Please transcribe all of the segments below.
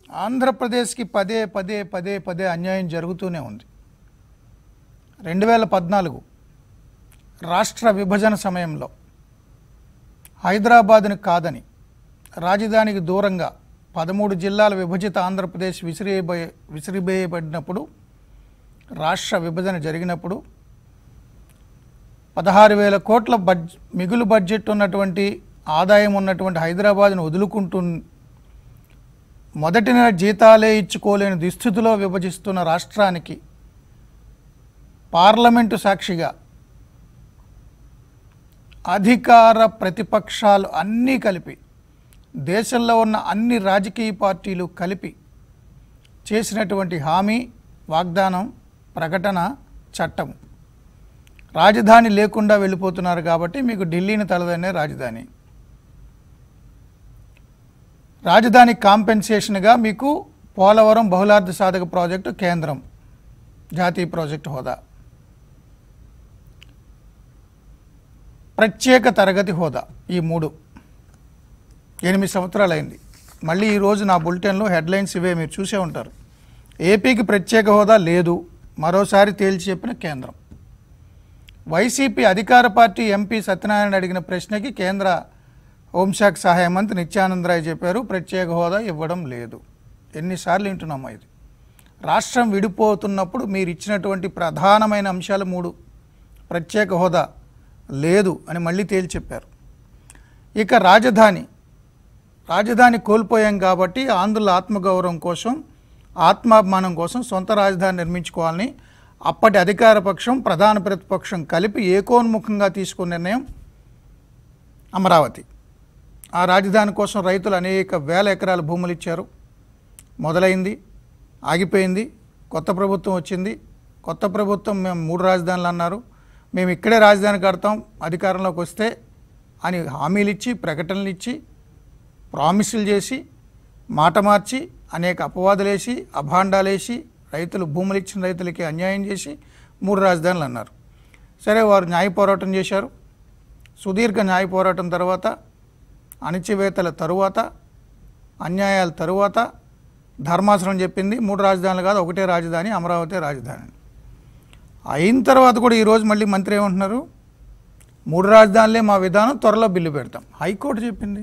ఆంధ్రప్రదేశ్కి పదే పదే పదే పదే అన్యాయం జరుగుతూనే ఉంది రెండు వేల పద్నాలుగు రాష్ట్ర విభజన సమయంలో హైదరాబాద్ని కాదని రాజధానికి దూరంగా పదమూడు జిల్లాల విభజిత ఆంధ్రప్రదేశ్ విసిరేయబోయ విసిరివేయబడినప్పుడు రాష్ట్ర విభజన జరిగినప్పుడు పదహారు వేల కోట్ల బడ్జ్ మిగులు బడ్జెట్ ఉన్నటువంటి ఆదాయం ఉన్నటువంటి హైదరాబాద్ను వదులుకుంటూ మొదటి నెల జీతాలే ఇచ్చుకోలేని దుస్థితిలో విభజిస్తున్న రాష్ట్రానికి పార్లమెంటు సాక్షిగా అధికార ప్రతిపక్షాలు అన్నీ కలిపి దేశంలో ఉన్న అన్ని రాజకీయ పార్టీలు కలిపి చేసినటువంటి హామీ వాగ్దానం ప్రకటన చట్టం రాజధాని లేకుండా వెళ్ళిపోతున్నారు కాబట్టి మీకు ఢిల్లీని తలదన్నే రాజధాని రాజధాని కాంపెన్సేషన్గా మీకు పోలవరం బహుళార్థ సాధక ప్రాజెక్టు కేంద్రం జాతీయ ప్రాజెక్టు హోదా ప్రత్యేక తరగతి హోదా ఈ మూడు ఎనిమిది సంవత్సరాలు అయింది మళ్ళీ ఈరోజు నా బులెటిన్లో హెడ్లైన్స్ ఇవే మీరు చూసే ఉంటారు ఏపీకి ప్రత్యేక హోదా లేదు మరోసారి తేల్చి చెప్పిన కేంద్రం వైసీపీ అధికార పార్టీ ఎంపీ సత్యనారాయణ అడిగిన ప్రశ్నకి కేంద్ర హోంశాఖ సహాయ మంత్రి నిత్యానంద రాయ్ చెప్పారు ప్రత్యేక హోదా ఇవ్వడం లేదు ఎన్నిసార్లు వింటున్నామో ఇది రాష్ట్రం విడిపోతున్నప్పుడు మీరు ఇచ్చినటువంటి ప్రధానమైన అంశాలు మూడు ప్రత్యేక హోదా లేదు అని మళ్ళీ తేల్చి చెప్పారు ఇక రాజధాని రాజధాని కోల్పోయాం కాబట్టి ఆంధ్రుల ఆత్మగౌరవం కోసం ఆత్మాభిమానం కోసం సొంత రాజధాని నిర్మించుకోవాలని అప్పటి అధికార పక్షం ప్రధాన ప్రతిపక్షం కలిపి ఏకోన్ముఖంగా తీసుకున్న నిర్ణయం అమరావతి ఆ రాజధాని కోసం రైతులు అనేక వేల ఎకరాల భూములు ఇచ్చారు మొదలైంది ఆగిపోయింది కొత్త ప్రభుత్వం వచ్చింది కొత్త ప్రభుత్వం మేము మూడు రాజధానులు అన్నారు మేము ఇక్కడే రాజధాని కడతాం అధికారంలోకి వస్తే అని హామీలు ఇచ్చి ప్రకటనలు ఇచ్చి ప్రామిసులు చేసి మాట మార్చి అనేక అపవాదులేసి అభాండాలేసి రైతులు భూములు ఇచ్చిన రైతులకి అన్యాయం చేసి మూడు రాజధానులు అన్నారు సరే వారు న్యాయ పోరాటం చేశారు సుదీర్ఘ న్యాయ పోరాటం తర్వాత అణిచివేతల తరువాత అన్యాయాల తరువాత ధర్మాసనం చెప్పింది మూడు రాజధానులు కాదు ఒకటే రాజధాని అమరావతి రాజధాని అయిన తర్వాత కూడా ఈరోజు మళ్ళీ మంత్రి ఏమంటున్నారు మూడు రాజధానులే మా విధానం త్వరలో బిల్లు పెడతాం హైకోర్టు చెప్పింది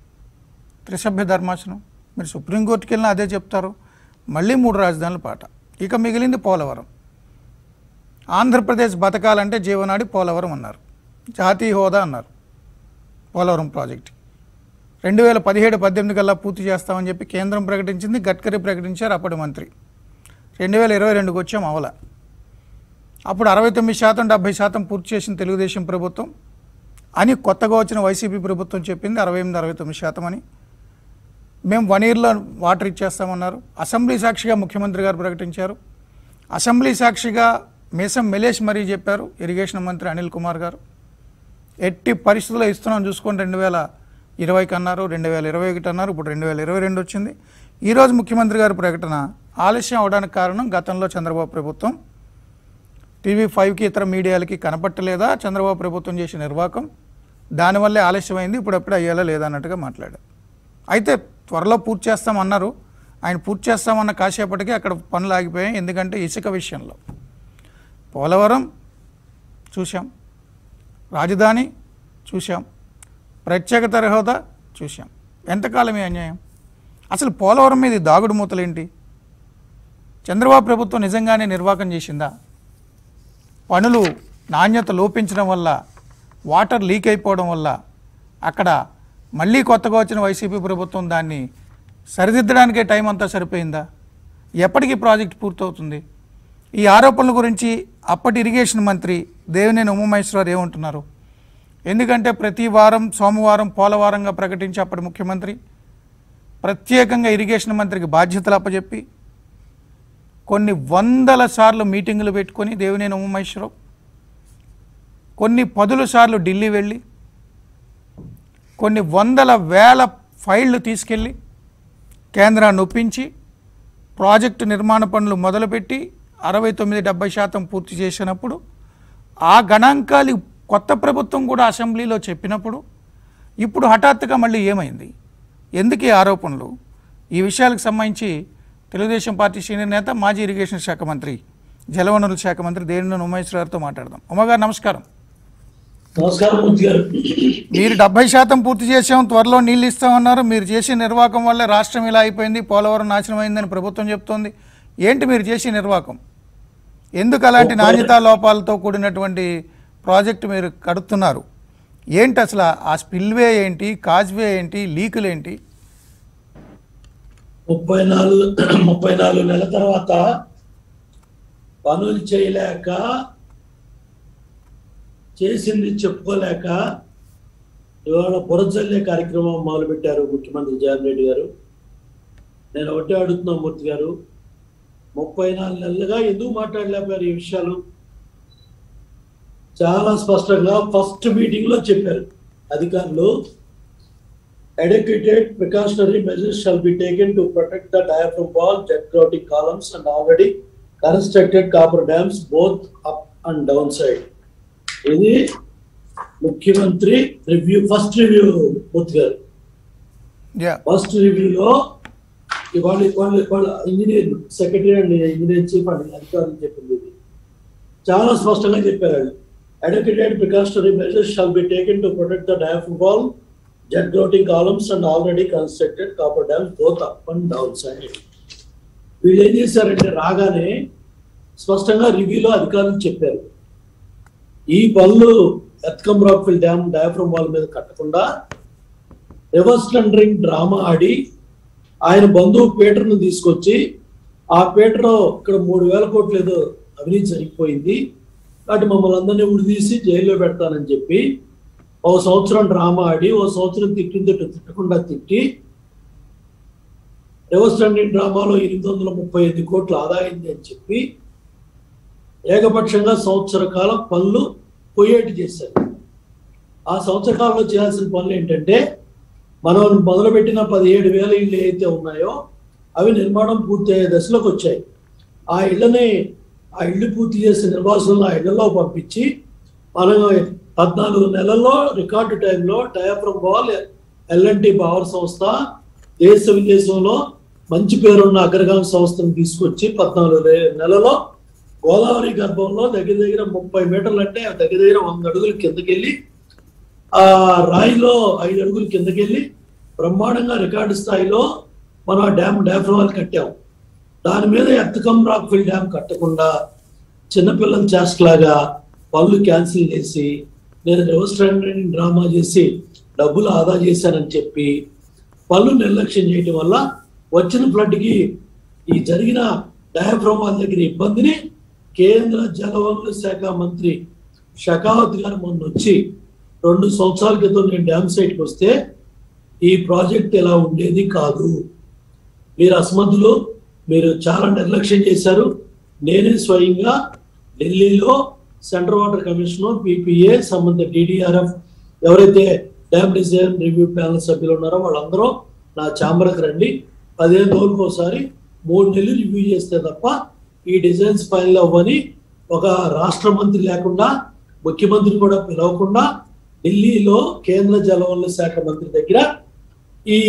త్రిసభ్య ధర్మాసనం మీరు సుప్రీంకోర్టుకి వెళ్ళినా అదే చెప్తారు మళ్ళీ మూడు రాజధానుల పాట ఇక మిగిలింది పోలవరం ఆంధ్రప్రదేశ్ బతకాలంటే జీవనాడి పోలవరం అన్నారు జాతీయ హోదా అన్నారు పోలవరం ప్రాజెక్ట్ రెండు వేల పదిహేడు పద్దెనిమిది కల్లా పూర్తి చేస్తామని చెప్పి కేంద్రం ప్రకటించింది గడ్కరీ ప్రకటించారు అప్పటి మంత్రి రెండు వేల ఇరవై రెండుకి వచ్చాం అవల అప్పుడు అరవై తొమ్మిది శాతం డెబ్బై శాతం పూర్తి చేసిన తెలుగుదేశం ప్రభుత్వం అని కొత్తగా వచ్చిన వైసీపీ ప్రభుత్వం చెప్పింది అరవై ఎనిమిది అరవై తొమ్మిది శాతం అని మేము వన్ ఇయర్లో వాటర్ ఇచ్చేస్తామన్నారు అసెంబ్లీ సాక్షిగా ముఖ్యమంత్రి గారు ప్రకటించారు అసెంబ్లీ సాక్షిగా మేసం మెలేష్ మరీ చెప్పారు ఇరిగేషన్ మంత్రి అనిల్ కుమార్ గారు ఎట్టి పరిస్థితుల్లో ఇస్తున్నాం చూసుకోండి రెండు వేల ఇరవైకి అన్నారు రెండు వేల ఇరవై ఒకటి అన్నారు ఇప్పుడు రెండు వేల ఇరవై రెండు వచ్చింది ఈరోజు ముఖ్యమంత్రి గారి ప్రకటన ఆలస్యం అవడానికి కారణం గతంలో చంద్రబాబు ప్రభుత్వం టీవీ ఫైవ్కి ఇతర మీడియాలకి కనపట్టలేదా చంద్రబాబు ప్రభుత్వం చేసిన నిర్వాకం దానివల్లే ఆలస్యమైంది ఇప్పుడు ఎప్పుడు అయ్యేలా లేదా అన్నట్టుగా మాట్లాడారు అయితే త్వరలో పూర్తి చేస్తామన్నారు ఆయన పూర్తి చేస్తామన్న కాసేపటికి అక్కడ పనులు ఆగిపోయాయి ఎందుకంటే ఇసుక విషయంలో పోలవరం చూసాం రాజధాని చూసాం ప్రత్యేక తరహోదా చూసాం ఎంతకాలం ఈ అన్యాయం అసలు పోలవరం మీద ఈ దాగుడు మూతలేంటి చంద్రబాబు ప్రభుత్వం నిజంగానే నిర్వాకం చేసిందా పనులు నాణ్యత లోపించడం వల్ల వాటర్ లీక్ అయిపోవడం వల్ల అక్కడ మళ్ళీ కొత్తగా వచ్చిన వైసీపీ ప్రభుత్వం దాన్ని సరిదిద్దడానికే టైం అంతా సరిపోయిందా ఎప్పటికీ ప్రాజెక్ట్ పూర్తవుతుంది ఈ ఆరోపణల గురించి అప్పటి ఇరిగేషన్ మంత్రి దేవినేని ఉమామహేశ్వరరావు ఏమంటున్నారు ఎందుకంటే ప్రతి వారం సోమవారం పోలవారంగా ప్రకటించి అప్పటి ముఖ్యమంత్రి ప్రత్యేకంగా ఇరిగేషన్ మంత్రికి బాధ్యతలు అప్పచెప్పి కొన్ని వందల సార్లు మీటింగులు పెట్టుకొని దేవినేని ఉమామహేశ్వరరావు కొన్ని పదుల సార్లు ఢిల్లీ వెళ్ళి కొన్ని వందల వేల ఫైళ్ళు తీసుకెళ్ళి కేంద్రాన్ని ఒప్పించి ప్రాజెక్టు నిర్మాణ పనులు మొదలుపెట్టి అరవై తొమ్మిది డెబ్బై శాతం పూర్తి చేసినప్పుడు ఆ గణాంకాలు కొత్త ప్రభుత్వం కూడా అసెంబ్లీలో చెప్పినప్పుడు ఇప్పుడు హఠాత్తుగా మళ్ళీ ఏమైంది ఎందుకు ఈ ఆరోపణలు ఈ విషయాలకు సంబంధించి తెలుగుదేశం పార్టీ సీనియర్ నేత మాజీ ఇరిగేషన్ శాఖ మంత్రి జలవనరుల శాఖ మంత్రి దేవినేని ఉమేశ్వర గారితో మాట్లాడదాం ఉమ్మగారు నమస్కారం నమస్కారం మూర్తి గారు మీరు డెబ్బై శాతం పూర్తి చేసాం త్వరలో నీళ్ళు ఇస్తామన్నారు మీరు చేసే నిర్వాహకం వల్లే రాష్ట్రం ఇలా అయిపోయింది పోలవరం నాశనం అయిందని ప్రభుత్వం చెప్తోంది ఏంటి మీరు చేసే నిర్వాహకం ఎందుకు అలాంటి నాణ్యతా లోపాలతో కూడినటువంటి ప్రాజెక్టు మీరు కడుతున్నారు ఏంటి అసలు ఆ స్పిల్వే ఏంటి కాజ్వే ఏంటి లీకులు ఏంటి ముప్పై నాలుగు ముప్పై నాలుగు నెలల తర్వాత పనులు చేయలేక చేసింది చెప్పుకోలేక ఇవాళ బురజల్లే కార్యక్రమం మొదలుపెట్టారు ముఖ్యమంత్రి జగన్ రెడ్డి గారు నేను ఒకటే అడుగుతున్నా మూర్తి గారు ముప్పై నాలుగు నెలలుగా ఎందుకు మాట్లాడలేకపోయారు ఈ విషయాలు చాలా స్పష్టంగా ఫస్ట్ మీటింగ్ లో చెప్పారు అధికారులు adequate precautionary measures shall be taken to protect the diaphragm wall, jet grouting columns and already constructed copper dams both up and down side. ఇది ముఖ్యమంత్రి రివ్యూ ఫస్ట్ రివ్యూ మూర్తి గారు యా ఫస్ట్ రివ్యూలో ఇవాళ ఇవాళ ఇవాళ engineer secretary and engineer chief and అధికారులు చెప్పింది ఇది చాలా స్పష్టంగా చెప్పారు వాళ్ళు adequate precautionary measures shall be taken to protect the diaphragm wall jet grouting columns and already constructed coffer dams both up and down side వీళ్ళు ఏం చేశారంటే రాగానే స్పష్టంగా రివ్యూలో అధికారులు చెప్పారు ఈ పనులు earth cum rockfill dam diaphragm wall మీద కట్టకుండా రివర్స్ టెండరింగ్ డ్రామా ఆడి ఆయన బంధువు పీటర్ను తీసుకొచ్చి ఆ పీటర్ ఇక్కడ మూడు వేల కోట్లు ఏదో అవినీతి జరిగిపోయింది కాబట్టి మమ్మల్ని అందరినీ ఉడిదీసి జైల్లో పెడతానని చెప్పి ఓ సంవత్సరం డ్రామా ఆడి ఓ సంవత్సరం తిట్టింది తిట్టకుండా తిట్టి రివర్స్ టెండరింగ్ డ్రామాలో ఎనిమిది వందల ముప్పై ఐదు కోట్లు ఆదా అయింది అని చెప్పి ఏకపక్షంగా సంవత్సర కాలం పనులు పోయేటి చేశారు ఆ సంవత్సర కాలంలో చేయాల్సిన పనులు ఏంటంటే మనం మొదలుపెట్టిన పదిహేడు వేల ఇళ్ళు ఏవైతే ఉన్నాయో అవి నిర్మాణం పూర్తయ్యే దశలోకి వచ్చాయి ఆ ఇళ్ళని ఆ ఇళ్ళు పూర్తి చేసిన నిర్వాసులను ఆ ఇళ్లలో పంపించి మనం పద్నాలుగు నెలల్లో రికార్డు టైంలో డయాఫ్రమ్ వాల్ ఎల్ఎన్టీ పవర్ సంస్థ దేశ విదేశంలో మంచి పేరున్న అగ్రగామ సంస్థను తీసుకొచ్చి పద్నాలుగు రే- నెలలో గోదావరి గర్భంలో దగ్గర దగ్గర ముప్పై మీటర్లు అంటే దగ్గర దగ్గర వంద అడుగులు కిందకెళ్ళి ఆ రాయిలో ఐదు అడుగులు కిందకెళ్ళి బ్రహ్మాండంగా రికార్డు స్థాయిలో మనం ఆ డ్యామ్ డ్యాఫ్రవాల్ కట్టాం దాని మీద ఎత్తకం రాక్ఫిల్ డ్యామ్ కట్టకుండా చిన్నపిల్లల చేష్టలాగా పనులు క్యాన్సిల్ చేసి నేను రివర్స్ టెండరింగ్ డ్రామా చేసి డబ్బులు ఆదా చేశానని చెప్పి పనులు నిర్లక్ష్యం చేయటం వల్ల వచ్చిన ఫ్లడ్కి ఈ జరిగిన డయాఫ్రమాల్ దగ్గర ఇబ్బందిని కేంద్ర జలవనరుల శాఖ మంత్రి షకావత్ గారు మొన్న వచ్చి రెండు సంవత్సరాల క్రితం నేను డ్యామ్ సైట్కి వస్తే ఈ ప్రాజెక్ట్ ఎలా ఉండేది కాదు మీరు అసమర్థులు మీరు చాలా నిర్లక్ష్యం చేశారు నేనే స్వయంగా ఢిల్లీలో సెంట్రల్ వాటర్ కమిషన్ పిపిఏ సంబంధిత డిడిఆర్ఎఫ్ ఎవరైతే డ్యామ్ డిజైన్ రివ్యూ ప్యానల్ సభ్యులు ఉన్నారో వాళ్ళందరూ నా ఛాంబర్కి రండి పదిహేను రోజులకు ఒకసారి మూడు నెలలు రివ్యూ చేస్తే తప్ప ఈ డిజైన్స్ ఫైనల్ అవ్వని ఒక రాష్ట్ర మంత్రి లేకుండా ముఖ్యమంత్రి కూడా పిలవకుండా ఢిల్లీలో కేంద్ర జలవనరుల శాఖ మంత్రి దగ్గర ఈ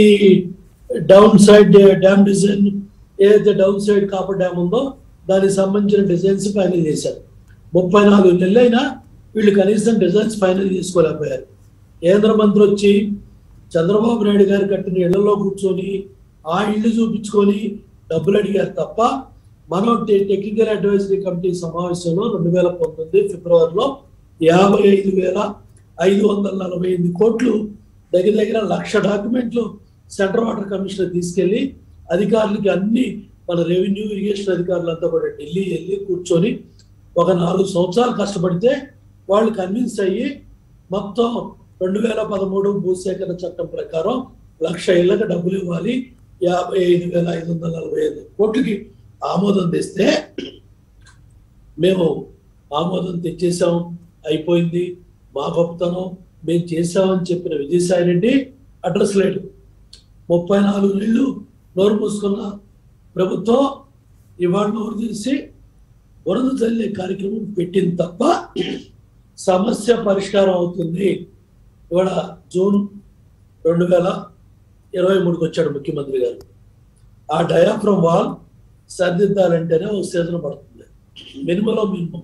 డౌన్ సైడ్ డ్యామ్ డిజైన్ ఏదైతే డౌన్ సైడ్ కాపర్ డ్యామ్ ఉందో దానికి సంబంధించిన డిజైన్స్ ఫైనల్ చేశారు ముప్పై నాలుగు నెలలైనా వీళ్ళు కనీసం డిజైన్స్ ఫైనల్ చేసుకోలేకపోయారు కేంద్ర మంత్రి వచ్చి చంద్రబాబు నాయుడు గారు కట్టిన ఇళ్లలో కూర్చొని ఆ ఇల్లు చూపించుకొని డబ్బులు అడిగారు తప్ప మనం టె- టెక్నికల్ అడ్వైజరీ కమిటీ సమావేశంలో రెండు వేల పంతొమ్మిది ఫిబ్రవరిలో యాభై ఐదు వేల ఐదు వందల నలభై ఎనిమిది కోట్లు దగ్గర దగ్గర లక్ష డాక్యుమెంట్లు సెంట్రల్ వాటర్ కమిషనర్ తీసుకెళ్లి అధికారులకి అన్ని మన రెవెన్యూ ఇరిగేషన్ అధికారులంతా కూడా ఢిల్లీ వెళ్ళి కూర్చొని ఒక నాలుగు సంవత్సరాలు కష్టపడితే వాళ్ళు కన్విన్స్ అయ్యి మొత్తం రెండు వేల పదమూడు భూసేకరణ చట్టం ప్రకారం లక్ష ఇళ్ళకి డబ్బులు ఇవ్వాలి యాభై ఐదు వేల ఐదు వందల నలభై ఐదు కోట్లకి ఆమోదం తెస్తే మేము ఆమోదం తెచ్చేసాం అయిపోయింది మా గొప్పతనం మేము చేసామని చెప్పిన విజయసాయి రెడ్డి అడ్రస్ లేడు ముప్పై నాలుగు నెలలు నోరు మూసుకున్న ప్రభుత్వం ఇవాళ నోరు తీసి వరద చల్లే కార్యక్రమం పెట్టింది తప్ప సమస్య పరిష్కారం అవుతుంది ఇవాళ జూన్ రెండు వేల ఇరవై మూడుకి వచ్చాడు ముఖ్యమంత్రి గారు ఆ డయాఫ్రమ్ వాల్ సరిదిద్దాలంటేనే ఒక సీజన్ పడుతుంది మినిమంలో మినిమం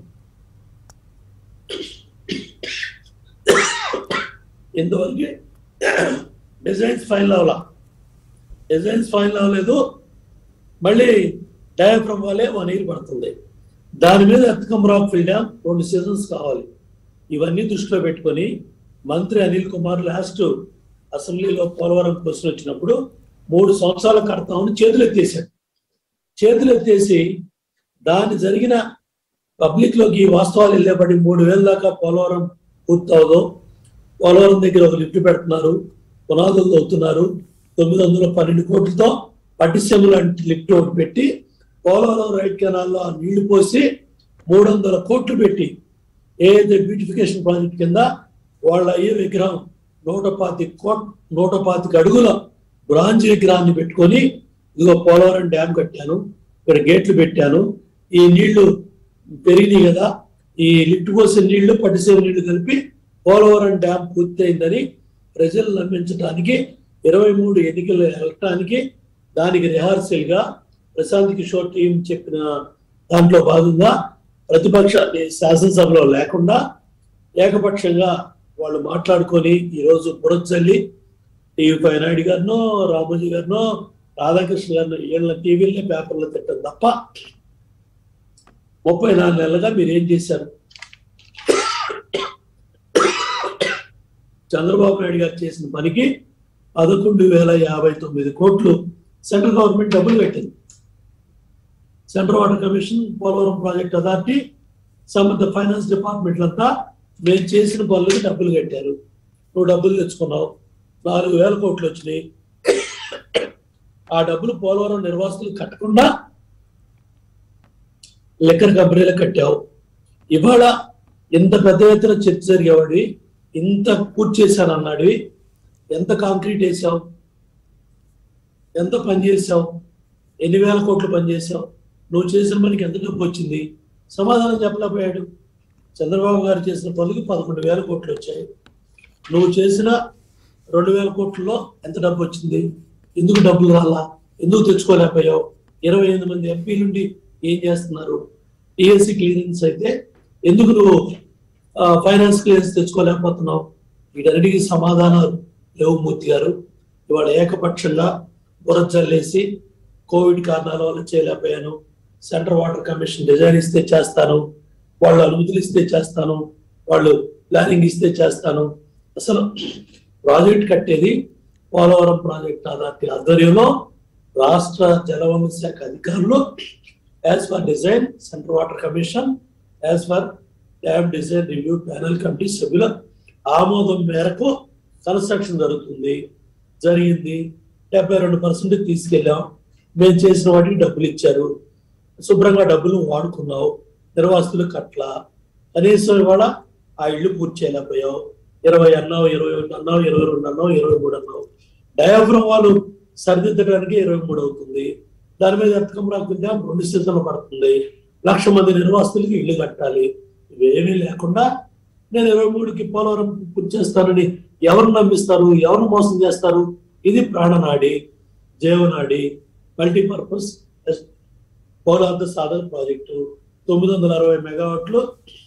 ఇంతవరకు డిజైన్స్ ఫైనల్ అవ్వాల డిజైన్స్ ఫైనల్ అవ్వలేదు మళ్ళీ డయాఫ్రమ్ వాలే వన్ ఇయర్ పడుతుంది దాని మీద ఎత్తకం రాక్ ఫిల్ డ్యామ్ రెండు సీజన్స్ కావాలి ఇవన్నీ దృష్టిలో పెట్టుకొని మంత్రి అనిల్ కుమార్ లాస్ట్ అసెంబ్లీలో పోలవరం క్వశ్చన్ వచ్చినప్పుడు మూడు సంవత్సరాలు కడతామని చేతులు ఎత్తేసాడు చేతులు ఎత్తేసి దాని జరిగిన పబ్లిక్ లోకి ఈ వాస్తవాలు వెళ్ళేపడి మూడు వేల దాకా పోలవరం పూర్తవదు పోలవరం దగ్గర ఒక లిఫ్ట్ పెడుతున్నారు పునాదులు తవ్వుతున్నారు తొమ్మిది వందల పన్నెండు కోట్లతో పట్టిసీమ లాంటి లిఫ్ట్ ఒకటి పెట్టి పోలవరం రైట్ కెనాల్లో ఆ నీళ్లు పోసి మూడు వందల కోట్లు పెట్టి ఏదైతే బ్యూటిఫికేషన్ ప్రాజెక్ట్ కింద వాళ్ళ అయ్యే విగ్రహం నూట పాతి కోట్ నూట పాతిక అడుగుల బ్రాంజ్ విగ్రహాన్ని పెట్టుకొని ఇదిగో పోలవరం డ్యామ్ కట్టాను ఇక్కడ గేట్లు పెట్టాను ఈ నీళ్లు పెరిగినాయి కదా ఈ లిఫ్ట్ పోసిన నీళ్లు పట్టిసీమ నీళ్లు కలిపి పోలవరం డ్యామ్ పూర్తయిందని ప్రజలు నమ్మించడానికి ఇరవై మూడు ఎన్నికలు వెళ్ళటానికి దానికి రిహార్సల్ గా ప్రశాంత్ కిషోర్ టీం చెప్పిన దాంట్లో భాగంగా ప్రతిపక్షాన్ని శాసనసభలో లేకుండా ఏకపక్షంగా వాళ్ళు మాట్లాడుకొని ఈరోజు బురజల్లి టీవీ పై నాయుడు గారినో రామోజీ గారినో రాధాకృష్ణ గారినో వీళ్ళ టీవీలనే పేపర్లో తిట్టడం తప్ప ముప్పై నాలుగు నెలలుగా మీరు ఏం చేశారు చంద్రబాబు నాయుడు గారు చేసిన పనికి పదకొండు వేల యాభై తొమ్మిది కోట్లు సెంట్రల్ గవర్నమెంట్ డబ్బులు పెట్టింది central water commission Polavaram project authority సంబంధ ఫైనాన్స్ డిపార్ట్మెంట్లంతా మేము చేసిన పనులకు డబ్బులు కట్టారు నువ్వు డబ్బులు తెచ్చుకున్నావు నాలుగు వేల కోట్లు వచ్చినాయి ఆ డబ్బులు పోలవరం నిర్వాసితులు కట్టకుండా లెక్కర్ కంపెనీలకు కట్టావు ఇవాళ ఇంత పెద్ద ఎత్తున చర్చ జరిగేవాడి ఇంత పూర్తి చేశాను అన్నాడు ఎంత కాంక్రీట్ వేసావు ఎంత పని చేసావు ఎన్ని వేల కోట్లు పని చేసావు నువ్వు చేసిన పనికి ఎంత డబ్బు వచ్చింది సమాధానం చెప్పలేకపోయాడు చంద్రబాబు గారు చేసిన పనులకి పదకొండు వేల కోట్లు వచ్చాయి నువ్వు చేసిన రెండు వేల కోట్లలో ఎంత డబ్బు వచ్చింది ఎందుకు డబ్బులు రాలా ఎందుకు తెచ్చుకోలేకపోయావు ఇరవై ఎనిమిది మంది ఎంపీ నుండి ఏం చేస్తున్నారు టిఎస్సి క్లియరెన్స్ అయితే ఎందుకు నువ్వు ఫైనాన్స్ క్లియరెన్స్ తెచ్చుకోలేకపోతున్నావు వీటన్నిటికీ సమాధానాలు లేవు మూర్తి గారు ఇవాళ ఏకపక్షంగా బురద చల్లేసి కోవిడ్ కారణాల వల్ల చేయలేకపోయాను సెంట్రల్ వాటర్ కమిషన్ డిజైన్ ఇస్తే చేస్తాను వాళ్ళు అనుమతులు ఇస్తే చేస్తాను వాళ్ళు ప్లానింగ్ ఇస్తే చేస్తాను అసలు ప్రాజెక్ట్ కట్టేది పోలవరం ప్రాజెక్ట్ అథారిటీ ఆధ్వర్యంలో రాష్ట్ర జలవనరుల శాఖ అధికారులు as per design central water commission as per dam design review panel committee సభ్యుల ఆమోదం మేరకు కన్స్ట్రక్షన్ జరుగుతుంది జరిగింది డెబ్బై రెండు పర్సెంట్ తీసుకెళ్ళాం మేము చేసిన వాటికి డబ్బులు ఇచ్చారు శుభ్రంగా డబ్బులు వాడుకున్నావు నిర్వాసితులు కట్ల కనీసం ఇవాళ ఆ ఇల్లు పూర్తి చేయలేకపోయావు ఇరవై అన్నావు ఇరవై ఒకటి అన్నావు ఇరవై రెండు అన్నావు ఇరవై మూడు అన్నావు డయాఫ్రమ్ వాళ్ళు సరిదిద్దడానికి ఇరవై మూడు అవుతుంది దాని మీద ఎత్తకం రాకుండా రెండు సీజన్లు పడుతుంది లక్ష మంది నిర్వాసితులకి ఇల్లు కట్టాలి ఇవేమీ లేకుండా నేను ఇరవై మూడుకి పోలవరం పూర్తి చేస్తానని ఎవరు నమ్మిస్తారు ఎవరు మోసం చేస్తారు ఇది ప్రాణనాడి జీవనాడి మల్టీపర్పస్ పోలార్థ సాధన ప్రాజెక్టు తొమ్మిది వందల అరవై మెగావాట్లు